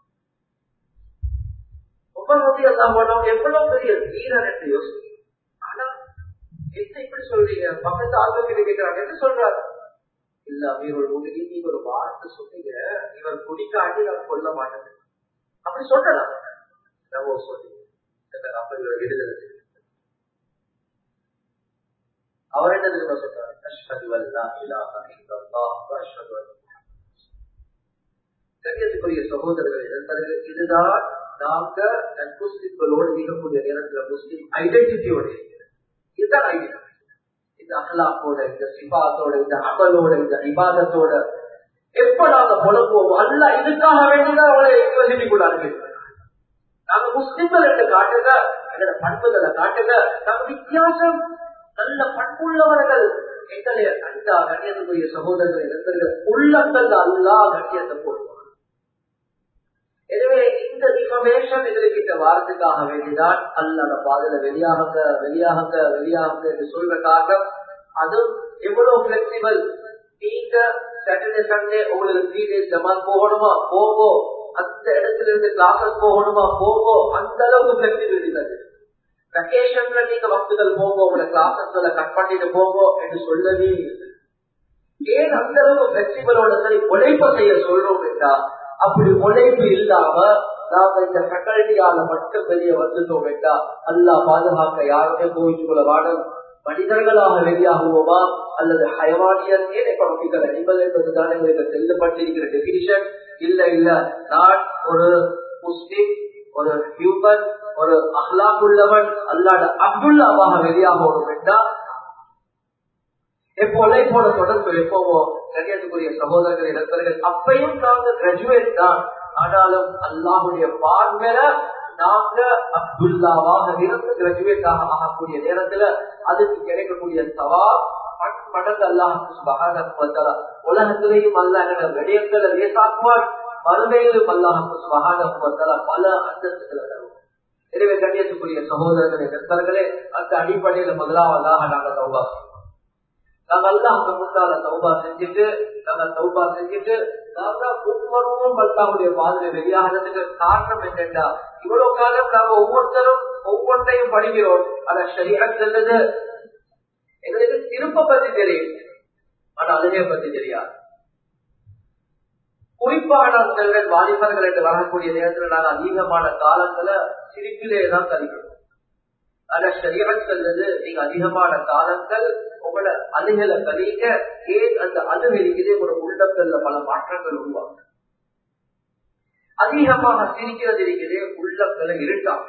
ஒவ்வொரு எல்லாம் பண்ணவங்க எவ்வளவு பெரிய வீரன் என்று யோசிச்சு ஆனா என்ன இப்படி சொல்றீங்க பக்கத்து ஆளுங்க கிட்ட கேட்கிறாங்க என்ன சொல்றாரு இல்ல இவர் உங்களுக்கு நீங்க ஒரு வார்த்தை சொன்னீங்க இவர் குடிக்காட்டி நான் கொல்ல மாட்டேன் அப்படி சொல்லலாம் நம்ம சொன்னீங்க அப்ப இவரை விடுதலை அவர் என்ன தெரியுமா சொல்றாரு அஷ்ஹது அல்லா இலாஹ இல்லல்லாஹ் வ அஷ்ஹது அன்ன கண்ணியத்துக்குரிய சகோதரர்கள் நண்பர்கள் இதுதான் நாங்க முஸ்லிம்களோடு இருக்கக்கூடிய நேரத்துல முஸ்லிம் ஐடென்டிட்டியோட இருக்கிறது இதுதான் ஐடென்டிட்டி இந்த அகலாக்கோட இந்த சிபாத்தோட இந்த அமலோட இந்த விவாதத்தோட எப்ப நாங்க புலம்புவோம் அல்ல இதுக்காக வேண்டிதான் அவளை யூனிவர்சிட்டிக்குள்ள அனுப்பிடுறாங்க நாங்க முஸ்லிம்கள் என்று காட்டுங்க எங்களோட பண்புகளை காட்டுங்க நாங்க வித்தியாசம் நல்ல பண்புள்ளவர்கள் எங்களை அண்டா கண்ணியத்துக்குரிய சகோதரர்கள் நண்பர்கள் உள்ளங்கள் அல்லா கண்ணியத்தை போடுவாங்க எனவே இந்த இன்ஃபர்மேஷன் எங்ககிட்ட வாரத்துக்காக வேண்டிதான் அல்ல பாதையில வெளியாகுங்க வெளியாகுங்க வெளியாகுங்க என்று சொல்ற காரணம் அதுவும் எவ்வளவு பிளெக்சிபிள் நீங்க சாட்டர்டே சண்டே உங்களுக்கு த்ரீ டேஸ் ஜமாத் போகணுமா போகோ அந்த இடத்துல இருந்து கிளாஸஸ் போகணுமா போகோ அந்த அளவுக்கு பிளெக்சிபிலிட்டி அது வெக்கேஷன்ல நீங்க வகுப்புகள் போங்க உங்களோட கிளாஸஸ்களை கட் பண்ணிட்டு போங்க என்று சொல்லவே இல்லை ஏன் அந்த அளவுக்கு பிளெக்சிபிளோட சரி உழைப்ப செய்ய சொல்றோம் என்றா அப்படி உழைப்பு இல்லாம நாம இந்த ஃபேக்கல்டியால மட்டும் வெளியே வந்துட்டோம் என்றா அல்லா பாதுகாக்க யாருமே கோவிச்சு கொள்ள வாடும் மனிதர்களாக வெளியாகுவோமா அல்லது ஹயவானியர் ஏன் எக்கனாமிக்கல் அனிமல் என்பதுதான் எங்களுக்கு செல்லப்பட்டிருக்கிற டெபினிஷன் இல்ல இல்ல நான் ஒரு முஸ்லிம் ஒரு ஹியூமன் ஒரு அஹ்லாக்குள்ளவன் அல்லாட அப்துல்லாவாக வெளியாகணும் என்றால் எப்போ போல தொடர்பு எப்போவோ கண்ணியத்துக்குரிய சகோதரர்கள் இனத்தர்கள் அப்பையும் நாங்க கிராஜுவேட் தான் ஆனாலும் அல்லாஹுடைய பார்வையில நாங்க அப்துல்லாவாக இருந்து கிராஜுவேட் ஆக ஆகக்கூடிய நேரத்துல அதுக்கு கிடைக்கக்கூடிய சவா மடங்கு அல்லாஹு உலகத்திலேயும் அல்ல என விடயங்களை லேசாக்குவான் மறுமையிலும் அல்லாஹு மகான பல அந்தஸ்துகளை தருவோம் எனவே கண்ணியத்துக்குரிய சகோதரர்களே நண்பர்களே அந்த அடிப்படையில முதலாவதாக நாங்கள் தௌபா நாங்க அல்லாஹ் முன்னால தௌபா செஞ்சுட்டு நாங்க தௌபா செஞ்சுட்டு நாங்க ஒவ்வொருவரும் அல்லாவுடைய பாதையில வெளியாகிறதுக்கு காரணம் என்னென்னா இவ்வளவு காலம் நாங்க ஒவ்வொருத்தரும் ஒவ்வொன்றையும் படிக்கிறோம் ஆனா சரியா செல்றது எங்களுக்கு திருப்ப பத்தி தெரியும் ஆனா அதுவே பத்தி தெரியாது குறிப்பாக நான் செல்வேன் வாலிபர்கள் என்று வரக்கூடிய நேரத்தில் நான் அதிகமான காலங்களை சிரிப்பிலே தான் கழிக்கிறோம் ஆனா சரியான் செல்வது நீங்க அதிகமான காலங்கள் உங்களோட அணுகலை கழிக்க ஏன் அந்த அணுகு இருக்குது உங்களோட உள்ளங்கள்ல பல மாற்றங்கள் உருவாங்க அதிகமாக சிரிக்கிறது இருக்குது உள்ளங்களை இருட்டாங்க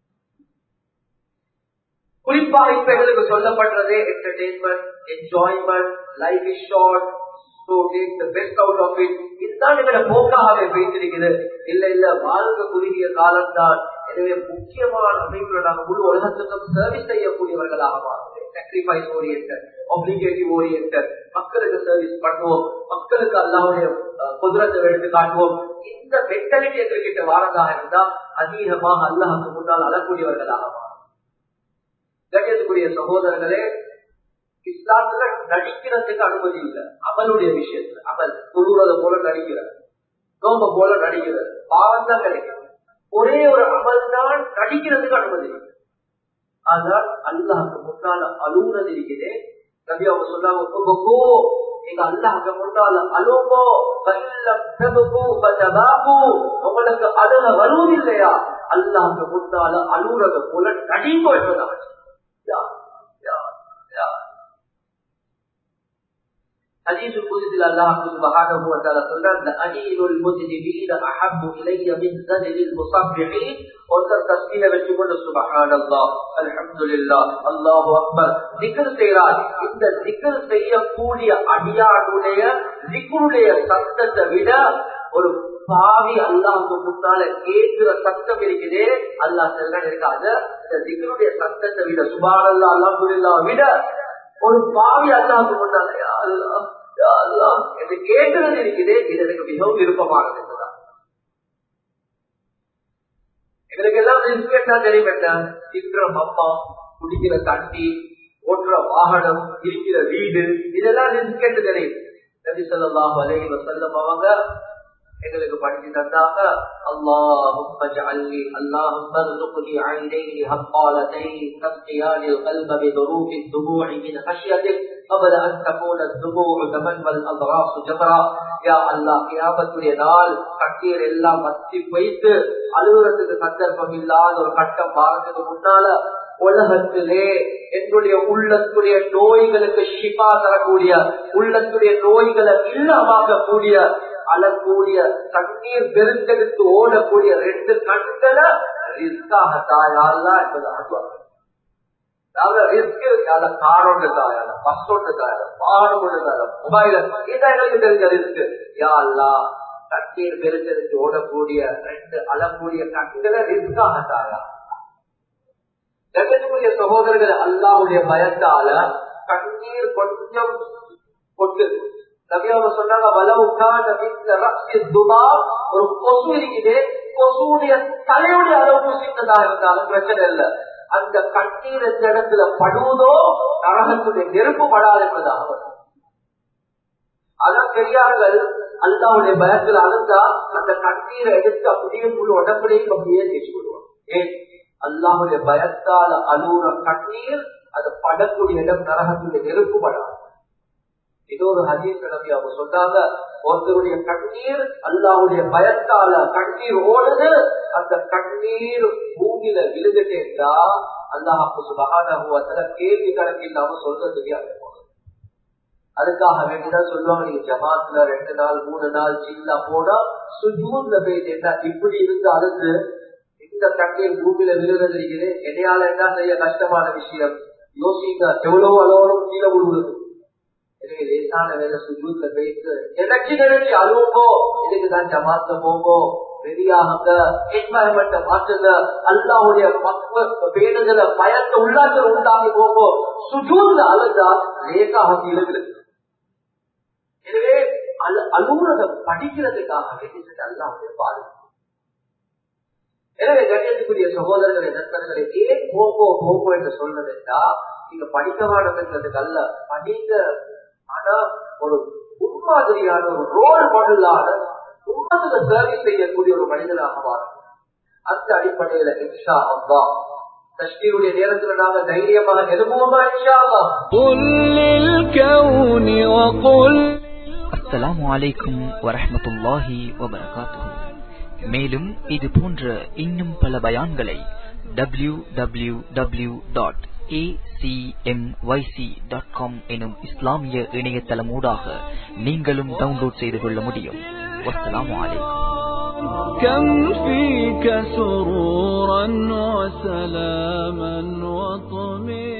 குறிப்பாக இப்ப எங்களுக்கு சொல்லப்படுறது entertainment enjoyment life is short to take the best out of it இதுதான் எங்களோட போக்காகவே பேசிருக்கிறது இல்ல இல்ல வாழ்க்கை குறுகிய காலம் தான் எனவே முக்கியமான அமைப்புல நாங்கள் முழு உலகத்துக்கும் சர்வீஸ் செய்யக்கூடியவர்களாக மாறுவோம் சாக்ரிஃபைஸ் ஓரியன்ட் ஆப்ளிகேட்டிவ் ஓரியன்ட் மக்களுக்கு சர்வீஸ் பண்ணுவோம் மக்களுக்கு அல்லாவுடைய குதிரத்தை எடுத்து காட்டுவோம் இந்த மென்டாலிட்டி எங்ககிட்ட வாரதாக இருந்தா அதிகமாக அல்லாஹுக்கு முன்னால் அழக்கூடியவர்களாக மாறும் கண்ணியத்துக்குரிய சகோதரர்களே இஸ்லாத்துல நடிக்கிறதுக்கு அனுமதி இல்லை அமலுடைய விஷயத்துல அமல் தொழுவதை போல நடிக்கிறது நோம்ப போல நடிக்கிறது பாவம் தான் கிடைக்கும் ஒரே ஒரு அமல் தான் நடிக்கிறதுக்கு அனுமதி இல்லை ஆனால் அல்லாஹுக்கு முன்னால அழுகுறது இருக்கிறேன் நபி அவங்க சொன்னாங்க நீங்க அல்லாஹ் முன்னால அழுவோ பல்லம் தபுகு பதபாகு உங்களுக்கு அழுக வருவதில்லையா அல்லாஹ் முன்னால அழுறத போல நடிங்கோ என்பதாக யா யா யா حديث القدس الله سبحانه وتعالى சொல்றார் அனீர் المذنبين احب الي من زجر المصبحين ஒருத்தர் தஸ்பீஹ வச்சு கொண்டு சுபஹானல்லாஹ் அல்ஹம்துலில்லாஹ் அல்லாஹு அக்பர் திக்ர் செய்றார் இந்த திக்ர் செய்யக்கூடிய அடியாருடைய திக்ருடைய சத்தத்தை விட ஒரு பாவி அல்லாஹ்க்கு முன்னால கேட்கிற சத்தம் இருக்குதே அல்லாஹ் செல்ல இருக்காது இந்த திக்ருடைய சத்தத்தை விட சுபஹானல்லாஹ் அல்ஹம்துலில்லாஹ் விட ஒரு பாவி அல்லாஹ்க்கு முன்னால யா அல்லாஹ் யா அல்லாஹ் என்று கேட்கிறது இருக்குதே இது எனக்கு மிகவும் விருப்பமானது என்பதான் எங்களுக்கு எல்லாம் ரிஸ்க் தெரியும் என்ன தின்ற அம்மா குடிக்கிற தண்ணி ஓட்டுற வாகனம் இருக்கிற வீடு இதெல்லாம் ரிஸ்க் என்று தெரியும் நபி ஸல்லல்லாஹு அலைஹி வஸல்லம் அவங்க எங்களுக்கு படிச்சு தந்தாங்க اللهم اجعلني اللهم ارزقني عينين هقالتين تسقيان القلب بظروف الدموع من خشيتك قبل ان تكون الدموع كمن والاضراس جبرا يا الله கியாமத்துடைய நாள் கண்ணீர் எல்லாம் வத்தி வைத்து அழுகுறதுக்கு சந்தர்ப்பம் இல்லாத ஒரு கட்டம் பாரத்துக்கு முன்னால உலகத்திலே என்னுடைய உள்ளத்துடைய நோய்களுக்கு ஷிபா தரக்கூடிய உள்ளத்துடைய நோய்களை இல்லாமக்கூடிய அழக்கூடிய தண்ணீர் பெருந்தெடுத்து ஓடக்கூடிய ரெண்டு கண்களை ரிஸ்காக தாயாலா என்பது ஆடுவாங்க அதாவது ரிஸ்க் யார காரோண்டு தாயால பஸ் ஒன்று தாயால வாகனம் ஒன்று தாயால மொபைல் இதான் எங்களுக்கு தெரிஞ்ச ரிஸ்க் யாழ்லா தண்ணீர் பெருந்தெடுத்து ஓடக்கூடிய ரெண்டு அழக்கூடிய கண்களை ரிஸ்காக தாயா கண்ணுக்குரிய சகோதரர்கள் அல்லாவுடைய பயத்தால கண்ணீர் கொஞ்சம் கொட்டு நபியாவ சொன்னாங்க வலவுக்கான ஒரு கொசு இருக்குது கொசுடைய தலையுடைய அளவுக்கு சின்னதா இருந்தாலும் பிரச்சனை இல்லை அந்த கண்ணீர் எந்த இடத்துல படுவதோ நரகத்துடைய நெருப்பு படாது என்பதாக அதான் பெரியார்கள் அல்லாவுடைய பயத்துல அழுந்தா அந்த கண்ணீரை எடுத்து அப்படியே முழு உடம்புலையும் அப்படியே தேய்ச்சி விடுவான் ஏன் அல்லாவுடைய பயத்தால அழுகுற கண்ணீர் அது படக்கூடிய இடம் நரகத்துடைய நெருப்பு படாது இது ஒரு ஹதீஸ் நபி அவங்க சொன்னாங்க ஒருத்தருடைய கண்ணீர் அல்லாவுடைய பயத்தால கண்ணீர் ஓடுது அந்த கண்ணீர் பூமியில விழுந்துட்டேன்னா அல்லாஹு சுபகான கேள்வி கணக்கில்லாம சொல்றதுக்கு அது போகுது அதுக்காக வேண்டிதான் சொல்லுவாங்க நீங்க ஜமாத்துல ரெண்டு நாள் மூணு நாள் சின்ன போனா சுஜூர்ல போயிட்டேன்னா இப்படி இருந்து அழுது இந்த கண்ணீர் பூமியில விழுகிறது இருக்குது என்னையால என்ன செய்ய கஷ்டமான விஷயம் யோசிங்க எவ்வளவு அளவோடும் கீழே விழுவுது எனவே லேசான வேலை சுஜூத்ல போயிட்டு எனக்கு நினைச்சு அழுவுங்கோ இதுக்குதான் ஜமாத்த போங்கோ ரெடியாகுங்க என்வாயன்மெண்ட மாற்றுங்க அல்லாவுடைய வேணுதல பயத்தை உள்ளாக்க உண்டாகி போங்கோ சுஜூத்ல அழுதா லேசாக இழுகுது எனவே அழு அழுகுறத படிக்கிறதுக்காக வேண்டியது அல்லாவுடைய பாதுகாப்பு எனவே கண்ணியத்துக்குரிய சகோதரர்களை நண்பர்களை ஏன் போகோ போகோ என்று சொல்றதுன்னா நீங்க படிக்க வேண்டும்ன்றதுக்கு அல்ல படிங்க ஆனா ஒரு முன்மாதிரியான ஒரு ரோல் மாடலான உண்மத்துக்கு சர்வீஸ் செய்யக்கூடிய ஒரு மனிதனாக வாரும் அந்த அடிப்படையில இன்ஷா அல்லா தஷ்கீருடைய நேரத்துல நாங்க தைரியமாக எழுப்புவோமா இன்ஷா அல்லா அஸ்ஸலாமு அலைக்கும் வரஹ்மத்துல்லாஹி வபரகாத்துஹு மேலும் இது போன்ற இன்னும் பல பயான்களை W W W dot acmyc.com எனும் இஸ்லாமிய இணையதளம் ஊடாக நீங்களும் டவுன்லோட் செய்து கொள்ள முடியும் வஸ்ஸலாமு அலைக்கும் كم فيك سرورا وسلاما وطمئنا